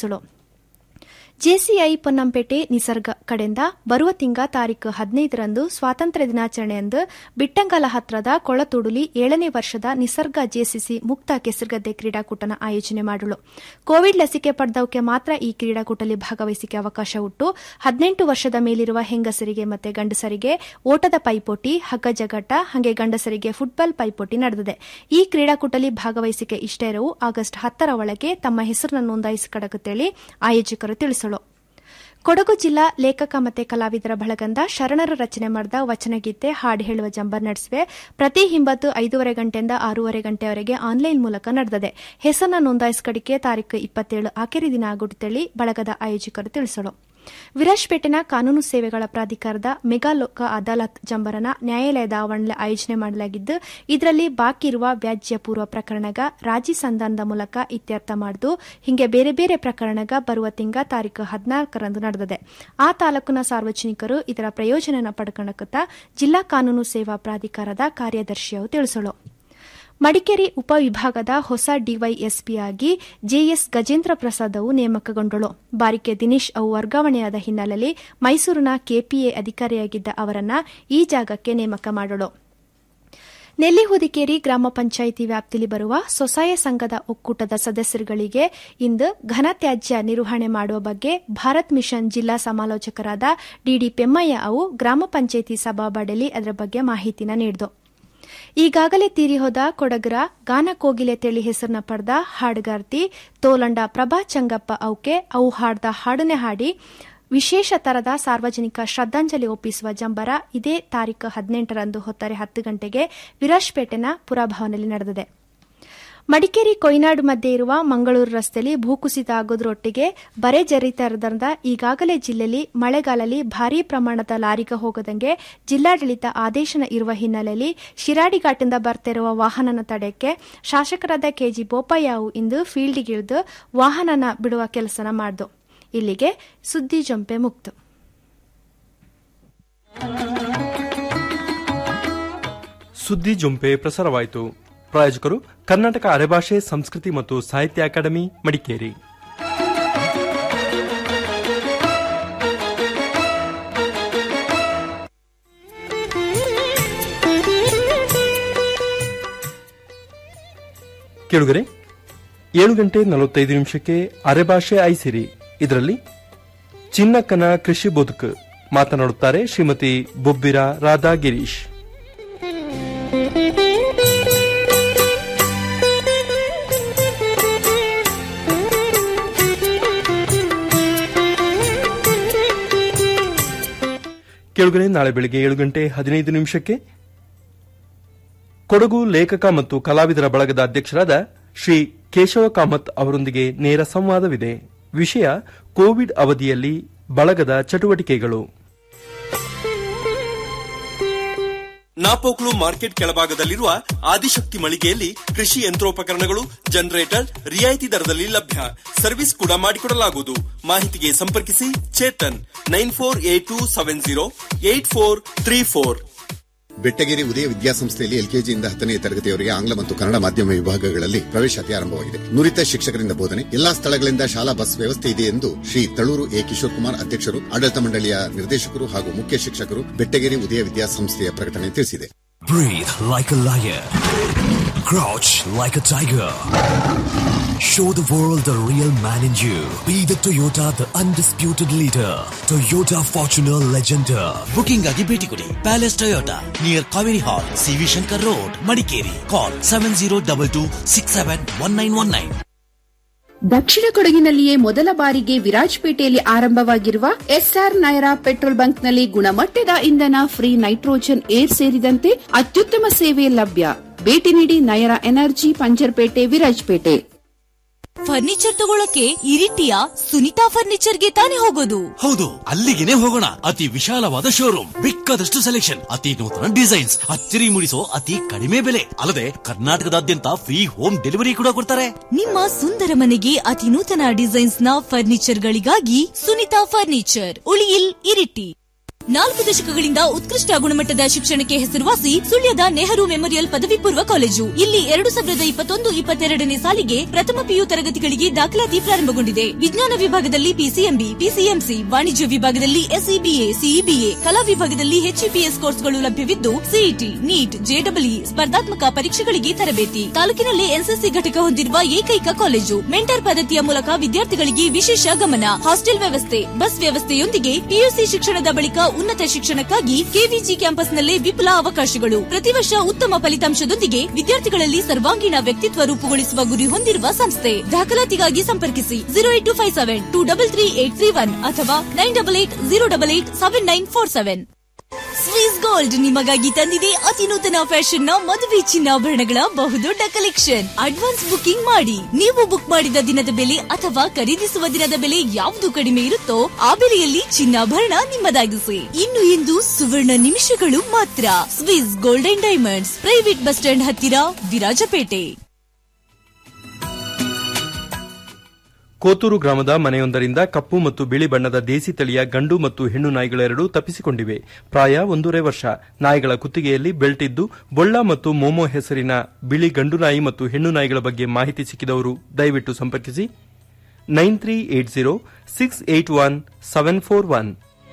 ಜೆಸಿಐ ಪೊನ್ನಂಪೇಟೆ ನಿಸರ್ಗ ಕಡೆಯಿಂದ ಬರುವ ತಿಂಗ ತಾರೀಕು ಹದಿನೈದರಂದು ಸ್ವಾತಂತ್ರ್ಯ ದಿನಾಚರಣೆಯಂದು ಬಿಟ್ಟಂಗಲ ಹತ್ರದ ಕೊಳತುಡುಲಿ ಏಳನೇ ವರ್ಷದ ನಿಸರ್ಗ ಜೆಸಿಸಿ ಮುಕ್ತ ಕೆಸರುಗದ್ದೆ ಕ್ರೀಡಾಕೂಟನ ಆಯೋಜನೆ ಮಾಡಲು ಕೋವಿಡ್ ಲಸಿಕೆ ಪಡೆದವಕ್ಕೆ ಮಾತ್ರ ಈ ಕ್ರೀಡಾಕೂಟದಲ್ಲಿ ಭಾಗವಹಿಸಿಕೆ ಅವಕಾಶ ಉಂಟು ಹದಿನೆಂಟು ವರ್ಷದ ಮೇಲಿರುವ ಹೆಂಗಸರಿಗೆ ಮತ್ತು ಗಂಡಸರಿಗೆ ಓಟದ ಪೈಪೋಟಿ ಹಗ್ಗ ಜಗಟ ಹಾಗೆ ಗಂಡಸರಿಗೆ ಫುಟ್ಬಾಲ್ ಪೈಪೋಟಿ ನಡೆದಿದೆ ಈ ಕ್ರೀಡಾಕೂಟದಲ್ಲಿ ಭಾಗವಹಿಸಿಕೆ ಇಷ್ಟ ಇರವು ಆಗಸ್ಟ್ ಹತ್ತರ ಒಳಗೆ ತಮ್ಮ ಹೆಸರನ್ನು ನೋಂದಾಯಿಸಿಕೊಡಗುತ್ತೇಳಿ ಆಯೋಜಕರು ತಿಳಿಸಲು ಕೊಡಗು ಜಿಲ್ಲಾ ಲೇಖಕ ಮತ್ತು ಕಲಾವಿದರ ಬಳಗಂದ ಶರಣರ ರಚನೆ ಮಾಡಿದ ವಚನಗೀತೆ ಹಾಡು ಹೇಳುವ ಜಂಬರ್ ನಡೆಸಿವೆ ಪ್ರತಿ ಹಿಂಬತ್ತು ಐದೂವರೆ ಗಂಟೆಯಿಂದ ಆರೂವರೆ ಗಂಟೆವರೆಗೆ ಆನ್ಲೈನ್ ಮೂಲಕ ನಡೆದಿದೆ ಹೆಸರನ್ನ ನೋಂದಾಯಿಸಿಕಡಿಕೆ ತಾರೀಕು ಇಪ್ಪತ್ತೇಳು ಆಖರಿ ದಿನ ಆಗುತ್ತೇಳಿ ಬಳಗದ ಆಯೋಜಕರು ತಿಳಿಸಲು ವಿರಾಜ್ಪೇಟೆನ ಕಾನೂನು ಸೇವೆಗಳ ಪ್ರಾಧಿಕಾರದ ಮೆಗಾ ಲೋಕ ಅದಾಲತ್ ಜಂಬರನ ನ್ಯಾಯಾಲಯದ ಆವರಣದಲ್ಲಿ ಆಯೋಜನೆ ಮಾಡಲಾಗಿದ್ದು ಇದರಲ್ಲಿ ಬಾಕಿ ಇರುವ ವ್ಯಾಜ್ಯ ಪೂರ್ವ ಪ್ರಕರಣಗ ರಾಜಿ ಸಂಧಾನದ ಮೂಲಕ ಇತ್ಯರ್ಥ ಮಾಡಿದ್ದು ಹಿಂಗೆ ಬೇರೆ ಬೇರೆ ಪ್ರಕರಣಗ ಬರುವ ತಿಂಗ ತಾರೀಕು ಹದಿನಾಲ್ಕರಂದು ನಡೆದಿದೆ ಆ ತಾಲೂಕಿನ ಸಾರ್ವಜನಿಕರು ಇದರ ಪ್ರಯೋಜನ ಪಡ್ಕೊಳ್ಳುತ್ತಾ ಜಿಲ್ಲಾ ಕಾನೂನು ಸೇವಾ ಪ್ರಾಧಿಕಾರದ ಕಾರ್ಯದರ್ಶಿಯವರು ತಿಳಿಸಲು ಮಡಿಕೇರಿ ಉಪವಿಭಾಗದ ಹೊಸ ಡಿವೈಎಸ್ಪಿಯಾಗಿ ಜೆಎಸ್ ಗಜೇಂದ್ರ ಪ್ರಸಾದ್ ಅವು ನೇಮಕಗೊಂಡಳು ಬಾರಿಕೆ ದಿನೇಶ್ ಅವು ವರ್ಗಾವಣೆಯಾದ ಹಿನ್ನೆಲೆಯಲ್ಲಿ ಮೈಸೂರಿನ ಕೆಪಿಎ ಅಧಿಕಾರಿಯಾಗಿದ್ದ ಅವರನ್ನ ಈ ಜಾಗಕ್ಕೆ ನೇಮಕ ಮಾಡಲು ನೆಲ್ಲಿಹುದಿಕೇರಿ ಗ್ರಾಮ ಪಂಚಾಯಿತಿ ವ್ಯಾಪ್ತಿಯಲ್ಲಿ ಬರುವ ಸ್ವಸಹಾಯ ಸಂಘದ ಒಕ್ಕೂಟದ ಸದಸ್ಯರುಗಳಿಗೆ ಇಂದು ಘನತ್ಯಾಜ್ಯ ನಿರ್ವಹಣೆ ಮಾಡುವ ಬಗ್ಗೆ ಭಾರತ್ ಮಿಷನ್ ಜಿಲ್ಲಾ ಸಮಾಲೋಚಕರಾದ ಡಿಡಿ ಪೆಮ್ಮಯ್ಯ ಅವು ಗ್ರಾಮ ಪಂಚಾಯಿತಿ ಸಭಾಬಾಡಲಿ ಅದರ ಬಗ್ಗೆ ಮಾಹಿತಿನ ನೀಡಿದರು ಈಗಾಗಲೇ ತೀರಿಹೋದ ಕೊಡಗರ ಗಾನ ಕೋಗಿಲೆ ತೇಳಿ ಹೆಸರನ್ನ ಪಡೆದ ಹಾಡುಗಾರ್ತಿ ತೋಲಂಡ ಪ್ರಭಾ ಚಂಗಪ್ಪ ಅವಕ್ಕೆ ಅವು ಹಾಡ್ದ ಹಾಡನೆ ಹಾಡಿ ವಿಶೇಷ ತರದ ಸಾರ್ವಜನಿಕ ಶ್ರದ್ದಾಂಜಲಿ ಒಪ್ಪಿಸುವ ಜಂಬರ ಇದೇ ತಾರೀಕು ಹದಿನೆಂಟರಂದು ಹೊತ್ತರೆ ಹತ್ತು ಗಂಟೆಗೆ ವಿರಾಜ್ಪೇಟೆನ ಪುರಭವನದಲ್ಲಿ ನಡೆದಿದೆ ಮಡಿಕೇರಿ ಕೊಯ್ನಾಡು ಮಧ್ಯೆ ಇರುವ ಮಂಗಳೂರು ರಸ್ತೆಯಲ್ಲಿ ಭೂಕುಸಿತ ಆಗೋದ್ರೊಟ್ಟಿಗೆ ಬರೆ ಜರಿತಾ ಇರೋದ್ರಿಂದ ಈಗಾಗಲೇ ಜಿಲ್ಲೆಯಲ್ಲಿ ಮಳೆಗಾಲದಲ್ಲಿ ಭಾರೀ ಪ್ರಮಾಣದ ಲಾರಿಗ ಹೋಗದಂಗೆ ಜಿಲ್ಲಾಡಳಿತ ಆದೇಶನ ಇರುವ ಹಿನ್ನೆಲೆಯಲ್ಲಿ ಶಿರಾಡಿ ಘಾಟಿಂದ ಬರ್ತಿರುವ ವಾಹನನ ತಡೆಯಕ್ಕೆ ಶಾಸಕರಾದ ಕೆಜಿ ಬೋಪಯ್ಯವು ಇಂದು ಫೀಲ್ಡ್ಗಿಳಿದು ವಾಹನನ ಬಿಡುವ ಕೆಲಸನ ಮಾಡಿದು ಇಲ್ಲಿಗೆ ಸುದ್ದಿ ಜಂಪೆ ಮುಕ್ತು ಸುದ್ದಿ ಜುಂಪೆ ಪ್ರಸಾರವಾಯಿತು ಪ್ರಾಯೋಜಕರು ಕರ್ನಾಟಕ ಅರೆಭಾಷೆ ಸಂಸ್ಕೃತಿ ಮತ್ತು ಸಾಹಿತ್ಯ ಅಕಾಡೆಮಿ ಮಡಿಕೇರಿ ಕೇಳುಗರೆ ಏಳು ಗಂಟೆ ನಲವತ್ತೈದು ನಿಮಿಷಕ್ಕೆ ಅರೆಭಾಷೆ ಐಸಿರಿ ಇದರಲ್ಲಿ ಚಿನ್ನಕ್ಕನ ಕೃಷಿ ಬದುಕು ಮಾತನಾಡುತ್ತಾರೆ ಶ್ರೀಮತಿ ಬೊಬ್ಬಿರ ರಾಧಾ ಗಿರೀಶ್ ಕೇಳುಗರೆ ನಾಳೆ ಬೆಳಿಗ್ಗೆ ಏಳು ಗಂಟೆ ಹದಿನೈದು ನಿಮಿಷಕ್ಕೆ ಕೊಡಗು ಲೇಖಕ ಮತ್ತು ಕಲಾವಿದರ ಬಳಗದ ಅಧ್ಯಕ್ಷರಾದ ಶ್ರೀ ಕೇಶವ ಕಾಮತ್ ಅವರೊಂದಿಗೆ ನೇರ ಸಂವಾದವಿದೆ ವಿಷಯ ಕೋವಿಡ್ ಅವಧಿಯಲ್ಲಿ ಬಳಗದ ಚಟುವಟಿಕೆಗಳು ನಾಪೋಕ್ಲು ಮಾರ್ಕೆಟ್ ಕೆಳಭಾಗದಲ್ಲಿರುವ ಆದಿಶಕ್ತಿ ಮಳಿಗೆಯಲ್ಲಿ ಕೃಷಿ ಯಂತ್ರೋಪಕರಣಗಳು ಜನರೇಟರ್ ರಿಯಾಯಿತಿ ದರದಲ್ಲಿ ಲಭ್ಯ ಸರ್ವಿಸ್ ಕೂಡ ಮಾಡಿಕೊಡಲಾಗುವುದು ಮಾಹಿತಿಗೆ ಸಂಪರ್ಕಿಸಿ Chetan nine four eight two seven zero eight four three four Bettageri Udaya ವಿದ್ಯಾಸಂಸ್ಥೆಯಲ್ಲಿ ಎಲ್ಕೆಜಿಯಿಂದ ಹತ್ತನೇ ತರಗತಿಯವರೆಗೆ ಆಂಗ್ಲ ಮತ್ತು ಕನ್ನಡ ಮಾಧ್ಯಮ ವಿಭಾಗಗಳಲ್ಲಿ ಪ್ರವೇಶಾತಿ ಆರಂಭವಾಗಿದೆ ನುರಿತ ಶಿಕ್ಷಕರಿಂದ ಬೋಧನೆ ಎಲ್ಲಾ ಸ್ಥಳಗಳಿಂದ ಶಾಲಾ ಬಸ್ ವ್ಯವಸ್ಥೆ ಇದೆ ಎಂದು ಶ್ರೀ ತಳೂರು ಎ ಕಿಶೋರ್ ಕುಮಾರ್ ಅಧ್ಯಕ್ಷರು ಆಡಳಿತ ಮಂಡಳಿಯ ನಿರ್ದೇಶಕರು ಹಾಗೂ ಮುಖ್ಯ ಶಿಕ್ಷಕರು ಬೆಟ್ಟಗೆರೆ ಉದಯ ವಿದ್ಯಾಸಂಸ್ಥೆಯ ಪ್ರಕಟಣೆ ತಿಳಿಸಿದೆ Breathe like a lion. Crouch like a tiger. Show the world the real man in you. Be the Toyota, the undisputed leader. Toyota Fortuner Legender. Booking ಆಗಿ ಭೇಟಿ ಕೊಡಿ palace Toyota near Kaveri hall CV Shankar road Madikeri call seven zero double two six seven one nine one nine ದಕ್ಷಿಣ ಕೊಡಗಿನಲ್ಲಿಯೇ ಮೊದಲ ಬಾರಿಗೆ ವಿರಾಜಪೇಟೆಯಲ್ಲಿ ಆರಂಭವಾಗಿರುವ S R Naira petrol ಬಂಕ್ನಲ್ಲಿ ಗುಣಮಟ್ಟದ ಇಂಧನ ಫ್ರೀ ನೈಟ್ರೋಜನ್ ಏರ್ ಸೇರಿದಂತೆ ಅತ್ಯುತ್ತಮ ಸೇವೆ ಲಭ್ಯ ಭೇಟಿ ನೀಡಿ ನಯರಾ ಎನರ್ಜಿ ಪಂಜರ್ಪೇಟೆ ವಿರಾಜಪೇಟೆ ಫರ್ನಿಚರ್ ತಗೊಳಕ್ಕೆ ಇರಿಟಿಯ ಸುನಿತಾ ಫರ್ನಿಚರ್ಗೆ ತಾನೇ ಹೋಗೋದು ಹೌದು ಅಲ್ಲಿಗೆನೆ ಹೋಗೋಣ ಅತಿ ವಿಶಾಲವಾದ ಶೋರೂಮ್ ಬೇಕಾದಷ್ಟು ಸೆಲೆಕ್ಷನ್ ಅತಿ ನೂತನ ಡಿಸೈನ್ಸ್ ಅಚ್ಚರಿ ಮೂಡಿಸೋ ಅತಿ ಕಡಿಮೆ ಬೆಲೆ ಅಲ್ಲದೆ ಕರ್ನಾಟಕದಾದ್ಯಂತ ಫ್ರೀ ಹೋಮ್ ಡೆಲಿವರಿ ಕೂಡ ಕೊಡ್ತಾರೆ ನಿಮ್ಮ ಸುಂದರ ಮನೆಗೆ ಅತಿ ನೂತನ ಡಿಸೈನ್ಸ್ ನ ಫರ್ನಿಚರ್ ಗಳಿಗಾಗಿ ಸುನಿತಾ ಫರ್ನಿಚರ್ ಉಳಿಯಿಲ್ ಇರಿಟಿ ನಾಲ್ಕು ದಶಕಗಳಿಂದ ಉತ್ಕೃಷ್ಟ ಗುಣಮಟ್ಟದ ಶಿಕ್ಷಣಕ್ಕೆ ಹೆಸರುವಾಸಿ ಸುಳ್ಯದ ನೆಹರು ಮೆಮೋರಿಯಲ್ ಪದವಿ ಪೂರ್ವ ಕಾಲೇಜು ಇಲ್ಲಿ ಎರಡು ಸಾವಿರದ ಇಪ್ಪತ್ತೊಂದು ಇಪ್ಪತ್ತೆರಡನೇ ಸಾಲಿಗೆ ಪ್ರಥಮ ಪಿಯು ತರಗತಿಗಳಿಗೆ ದಾಖಲಾತಿ ಪ್ರಾರಂಭಗೊಂಡಿದೆ ವಿಜ್ಞಾನ ವಿಭಾಗದಲ್ಲಿ ಪಿಸಿಎಂಬಿ ಪಿಸಿಎಂಸಿ ವಾಣಿಜ್ಯ ವಿಭಾಗದಲ್ಲಿ ಎಸ್ಇಬಿಎ ಸಿಇಬಿಎ ಕಲಾ ವಿಭಾಗದಲ್ಲಿ ಎಚ್ಇಪಿಎಸ್ ಕೋರ್ಸ್ಗಳು ಲಭ್ಯವಿದ್ದು ಸಿಇಟಿ ನೀಟ್ ಜೆಡಬ್ಲ್ಇ ಸ್ಪರ್ಧಾತ್ಮಕ ಪರೀಕ್ಷೆಗಳಿಗೆ ತರಬೇತಿ ತಾಲೂಕಿನಲ್ಲಿ ಎನ್ಸಿಸಿ ಘಟಕ ಹೊಂದಿರುವ ಏಕೈಕ ಕಾಲೇಜು ಮೆಂಟರ್ ಪದ್ಧತಿಯ ಮೂಲಕ ವಿದ್ಯಾರ್ಥಿಗಳಿಗೆ ವಿಶೇಷ ಗಮನ ಹಾಸ್ಟೆಲ್ ವ್ಯವಸ್ಥೆ ಬಸ್ ವ್ಯವಸ್ಥೆಯೊಂದಿಗೆ ಪಿಯುಸಿ ಶಿಕ್ಷಣದ ಬಳಿಕ ಉನ್ನತ ಶಿಕ್ಷಣಕ್ಕಾಗಿ ಕೆವಿಜಿ ಕ್ಯಾಂಪಸ್ನಲ್ಲೇ ವಿಪುಲ ಅವಕಾಶಗಳು ಪ್ರತಿ ವರ್ಷ ಉತ್ತಮ ಫಲಿತಾಂಶದೊಂದಿಗೆ ವಿದ್ಯಾರ್ಥಿಗಳಲ್ಲಿ ಸರ್ವಾಂಗೀಣ ವ್ಯಕ್ತಿತ್ವ ರೂಪುಗೊಳಿಸುವ ಗುರಿ ಹೊಂದಿರುವ ಸಂಸ್ಥೆ ದಾಖಲಾತಿಗಾಗಿ ಸಂಪರ್ಕಿಸಿ zero eight two five seven two double three eight three one ಅಥವಾ nine double eight zero double eight seven nine four seven Swiss gold ನಿಮಗಾಗಿ ತಂದಿದೆ ಅತಿ ನೂತನ ಫ್ಯಾಷನ್ ನ ಮದುವೆ ಚಿನ್ನಾಭರಣಗಳ ಬಹುದೊಡ್ಡ ಕಲೆಕ್ಷನ್ ಅಡ್ವಾನ್ಸ್ ಬುಕಿಂಗ್ ಮಾಡಿ ನೀವು ಬುಕ್ ಮಾಡಿದ ದಿನದ ಬೆಲೆ ಅಥವಾ ಖರೀದಿಸುವ ದಿನದ ಬೆಲೆ ಯಾವುದು ಕಡಿಮೆ ಇರುತ್ತೋ ಆ ಬೆಲೆಯಲ್ಲಿ ಚಿನ್ನಾಭರಣ ನಿಮ್ಮದಾಗಿಸಿ ಇನ್ನು ಇಂದು ಸುವರ್ಣ ನಿಮಿಷಗಳು ಮಾತ್ರ Swiss gold and diamonds private bus stand ಹತ್ತಿರ ವಿರಾಜಪೇಟೆ ಕೋತೂರು ಗ್ರಾಮದ ಮನೆಯೊಂದರಿಂದ ಕಪ್ಪು ಮತ್ತು ಬಿಳಿ ಬಣ್ಣದ ದೇಸಿ ತಳಿಯ ಗಂಡು ಮತ್ತು ಹೆಣ್ಣು ನಾಯಿಗಳೆರಡೂ ತಪ್ಪಿಸಿಕೊಂಡಿವೆ ಪ್ರಾಯ ಒಂದೂವರೆ ವರ್ಷ ನಾಯಿಗಳ ಕುತ್ತಿಗೆಯಲ್ಲಿ ಬೆಲ್ಟ್ ಇದ್ದು ಬೊಳ್ಳ ಮತ್ತು ಮೋಮೋ ಹೆಸರಿನ ಬಿಳಿ ಗಂಡು ನಾಯಿ ಮತ್ತು ಹೆಣ್ಣು ನಾಯಿಗಳ ಬಗ್ಗೆ ಮಾಹಿತಿ ಸಿಕ್ಕಿದವರು ದಯವಿಟ್ಟು ಸಂಪರ್ಕಿಸಿ nine three eight zero six eight one seven four one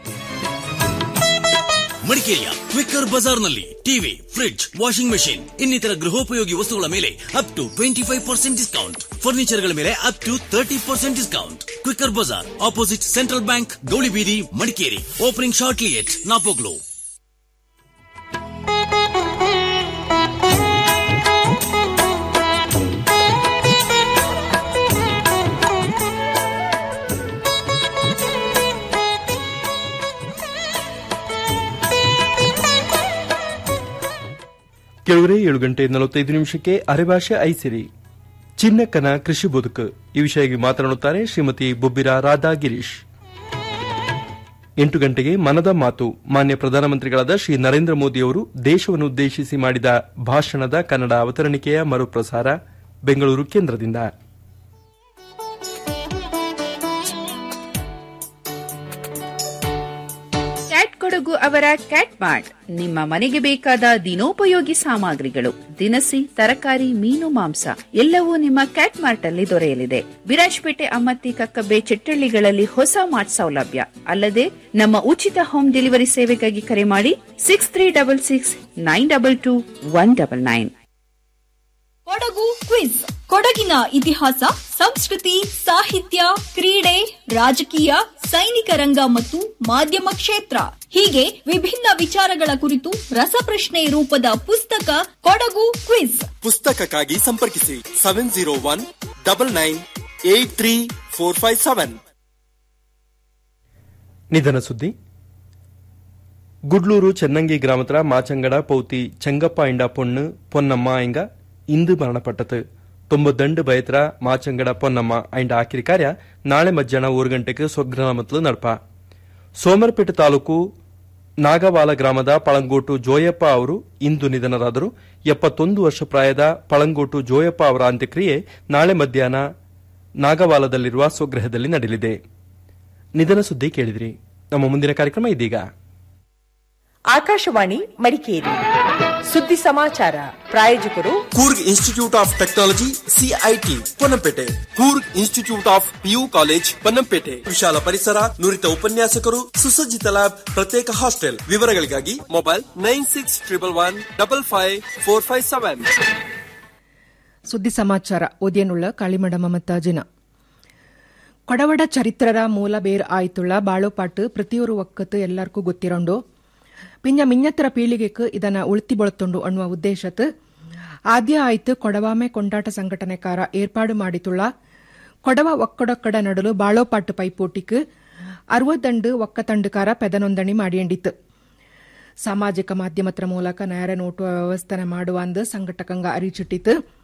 ಮಡಿಕೇರಿಯ ಕ್ವಿಕ್ಕರ್ ಬಜಾರ್ನಲ್ಲಿ ಟಿವಿ ಫ್ರಿಡ್ಜ್ ವಾಷಿಂಗ್ ಮೆಷಿನ್ ಇನ್ನಿತರ ಗೃಹೋಪಯೋಗಿ ವಸ್ತುಗಳ ಮೇಲೆ up to twenty five percent discount ಫರ್ನಿಚರ್ಗಳ ಮೇಲೆ up to thirty percent discount Quicker Bazaar opposite central bank Gowlibeedi Madikeri opening shortly at Napoklu ಕೆಳಗರೆ ಏಳು ಗಂಟೆ ನಲವತ್ತೈದು ನಿಮಿಷಕ್ಕೆ ಅರೆಭಾಷೆ ಐಸಿರಿ ಚಿನ್ನಕ್ಕನ ಕೃಷಿ ಬದುಕು ಈ ವಿಷಯವಾಗಿ ಮಾತನಾಡುತ್ತಾರೆ ಶ್ರೀಮತಿ ಬೊಬ್ಬಿರ ರಾಧಾ ಗಿರೀಶ್ ಎಂಟು ಗಂಟೆಗೆ ಮನದ ಮಾತು ಮಾನ್ಯ ಪ್ರಧಾನಮಂತ್ರಿಗಳಾದ ಶ್ರೀ ನರೇಂದ್ರ ಮೋದಿಯವರು ದೇಶವನ್ನು ಉದ್ದೇಶಿಸಿ ಮಾಡಿದ ಭಾಷಣದ ಕನ್ನಡ ಅವತರಣಿಕೆಯ ಮರುಪ್ರಸಾರ ಬೆಂಗಳೂರು ಕೇಂದ್ರದಿಂದ ಕ್ಯಾಟ್ ಕೊಡಗು ಅವರ ಕ್ಯಾಟ್ ಮಾರ್ಟ್ ನಿಮ್ಮ ಮನೆಗೆ ಬೇಕಾದ ದಿನೋಪಯೋಗಿ ಸಾಮಗ್ರಿಗಳು ದಿನಸಿ ತರಕಾರಿ ಮೀನು ಮಾಂಸ ಎಲ್ಲವೂ ನಿಮ್ಮ ಕ್ಯಾಟ್ ಮಾರ್ಟ್ ಅಲ್ಲಿ ದೊರೆಯಲಿದೆ ವಿರಾಜಪೇಟೆ ಅಮ್ಮತ್ತಿ ಕಕ್ಕಬ್ಬೆ ಚೆಟ್ಟಳ್ಳಿಗಳಲ್ಲಿ ಹೊಸ ಮಾರ್ಟ್ ಸೌಲಭ್ಯ ಅಲ್ಲದೆ ನಮ್ಮ ಉಚಿತ ಹೋಮ್ ಡೆಲಿವರಿ ಸೇವೆಗಾಗಿ ಕರೆ ಮಾಡಿ six three double six nine double two one double nine Kodagu quiz ಕೊಡಗಿನ ಇತಿಹಾಸ ಸಂಸ್ಕೃತಿ ಸಾಹಿತ್ಯ ಕ್ರೀಡೆ ರಾಜಕೀಯ ಸೈನಿಕ ರಂಗ ಮತ್ತು ಮಾಧ್ಯಮ ಕ್ಷೇತ್ರ ಹೀಗೆ ವಿಭಿನ್ನ ವಿಚಾರಗಳ ಕುರಿತು ರಸಪ್ರಶ್ನೆ ರೂಪದ ಪುಸ್ತಕ ಕೊಡಗು ಕ್ವಿಜ್ ಪುಸ್ತಕಕ್ಕಾಗಿ ಸಂಪರ್ಕಿಸಿ seven zero one double nine eight three four five seven ನಿಧನ ಸುದ್ದಿ ಗುಡ್ಲೂರು ಚೆನ್ನಂಗಿ ಗ್ರಾಮತ್ರ ಮಾಚಂಗಡ ಪೌತಿ ಚೆಂಗಪ್ಪ ಇಂಡ ಪೊಣ್ಣು பொன்னம்மா ಎಂಗ ಇಂದು ಮರಣಪಟ್ಟತು ತೊಂಬತ್ತಂಡು ಬಯತ್ರ ಮಾಚಂಗಡ ಪೊನ್ನಮ್ಮ ಐಂಡ ಆಕಿರಿ ಕಾರ್ಯ ನಾಳೆ ಮಧ್ಯಾಹ್ನ ಮೂರು ಗಂಟೆಗೆ ಸ್ವಗ್ರಾಮತ್ಲು ನಡಪ ಸೋಮರಪೇಟೆ ತಾಲೂಕು ನಾಗವಾಲ ಗ್ರಾಮದ ಪಳಂಗೋಟು ಜೋಯಪ್ಪ ಅವರು ಇಂದು ನಿಧನರಾದರು ಎಪ್ಪತ್ತೊಂದು ವರ್ಷ ಪ್ರಾಯದ ಪಳಂಗೋಟು ಜೋಯಪ್ಪ ಅವರ ಅಂತ್ಯಕ್ರಿಯೆ ನಾಳೆ ಮಧ್ಯಾಹ್ನ ನಾಗವಾಲದಲ್ಲಿರುವ ಸ್ವಗೃಹದಲ್ಲಿ ನಡೆಯಲಿದೆ ನಿಧನ ಸುದ್ದಿ ಕೇಳಿದಿರಿ ನಮ್ಮ ಮುಂದಿನ ಕಾರ್ಯಕ್ರಮ ಇದೀಗ ಆಕಾಶವಾಣಿ ಮಡಿಕೇರಿ ಸುದ್ದಿ ಸಮಾಚಾರ ಪ್ರಾಯೋಜಕರು Coorg institute of technology CIT Ponnampete Coorg institute of PU college Ponnampete ವಿಶಾಲ ಪರಿಸರ ನುರಿತ ಉಪನ್ಯಾಸಕರು ಸುಸಜ್ಜಿತ ಲ್ಯಾಬ್ ಪ್ರತ್ಯೇಕ ಹಾಸ್ಟೆಲ್ ವಿವರಗಳಿಗಾಗಿ mobile nine six triple one double five four five seven ಸುದ್ದಿ ಸಮಾಚಾರ ಓದಿಯನುಳ್ಳ ಕಾಳಿಮಡ ಮಮತಾಜಿನ ಕೊಡವಡ ಚರಿತ್ರರ ಮೂಲ ಬೇರ್ ಆಯ್ತುಳ್ಳ ಬಾಳೋಪಾಟ್ ಪ್ರತಿಯೊರು ಒಕ್ಕತ್ತು ಎಲ್ಲಾರ್ಗೂ ಗೊತ್ತಿರೋಂಡು ಪಿಂಜ ಮಿഞ്ഞತ್ತರ ಪೀಳಿಗೆക്ക് ಇದನ್ನ ಉಳ್ತಿ ಬಳತ್ತೊಂಡು ಅನ್ನುವ ಉದ್ದೇಶತ್ ಆದ್ಯ ಆಯ್ತು ಕೊಡವಾಮೆ ಕೊಂಡಾಟ ಸಂಘಟನೆಕಾರ ಏರ್ಪಾಡು ಮಾಡಿತುಳ್ಳ ಕೊಡವ ಒಕ್ಕಡೊಕ್ಕಡ ನಡಲು ಬಾಳೋಪಾಟ್ ಪೈಪೋಟಿಕ್ ಅರವತ್ತಂಡು ಒಕ್ಕತಂಡುಕಾರ ಪೆದನೊಂದಣಿ ಮಾಡಿಯಂಡಿತ್ತು ಸಾಮಾಜಿಕ ಮಾಧ್ಯಮದ ಮೂಲಕ ನೇರ ನೋಟುವ ವ್ಯವಸ್ಥೆ ಮಾಡುವ ಅಂದು ಸಂಘಟಕಂಗ ಅರಿಚಿಟ್ಟಿತ್ತು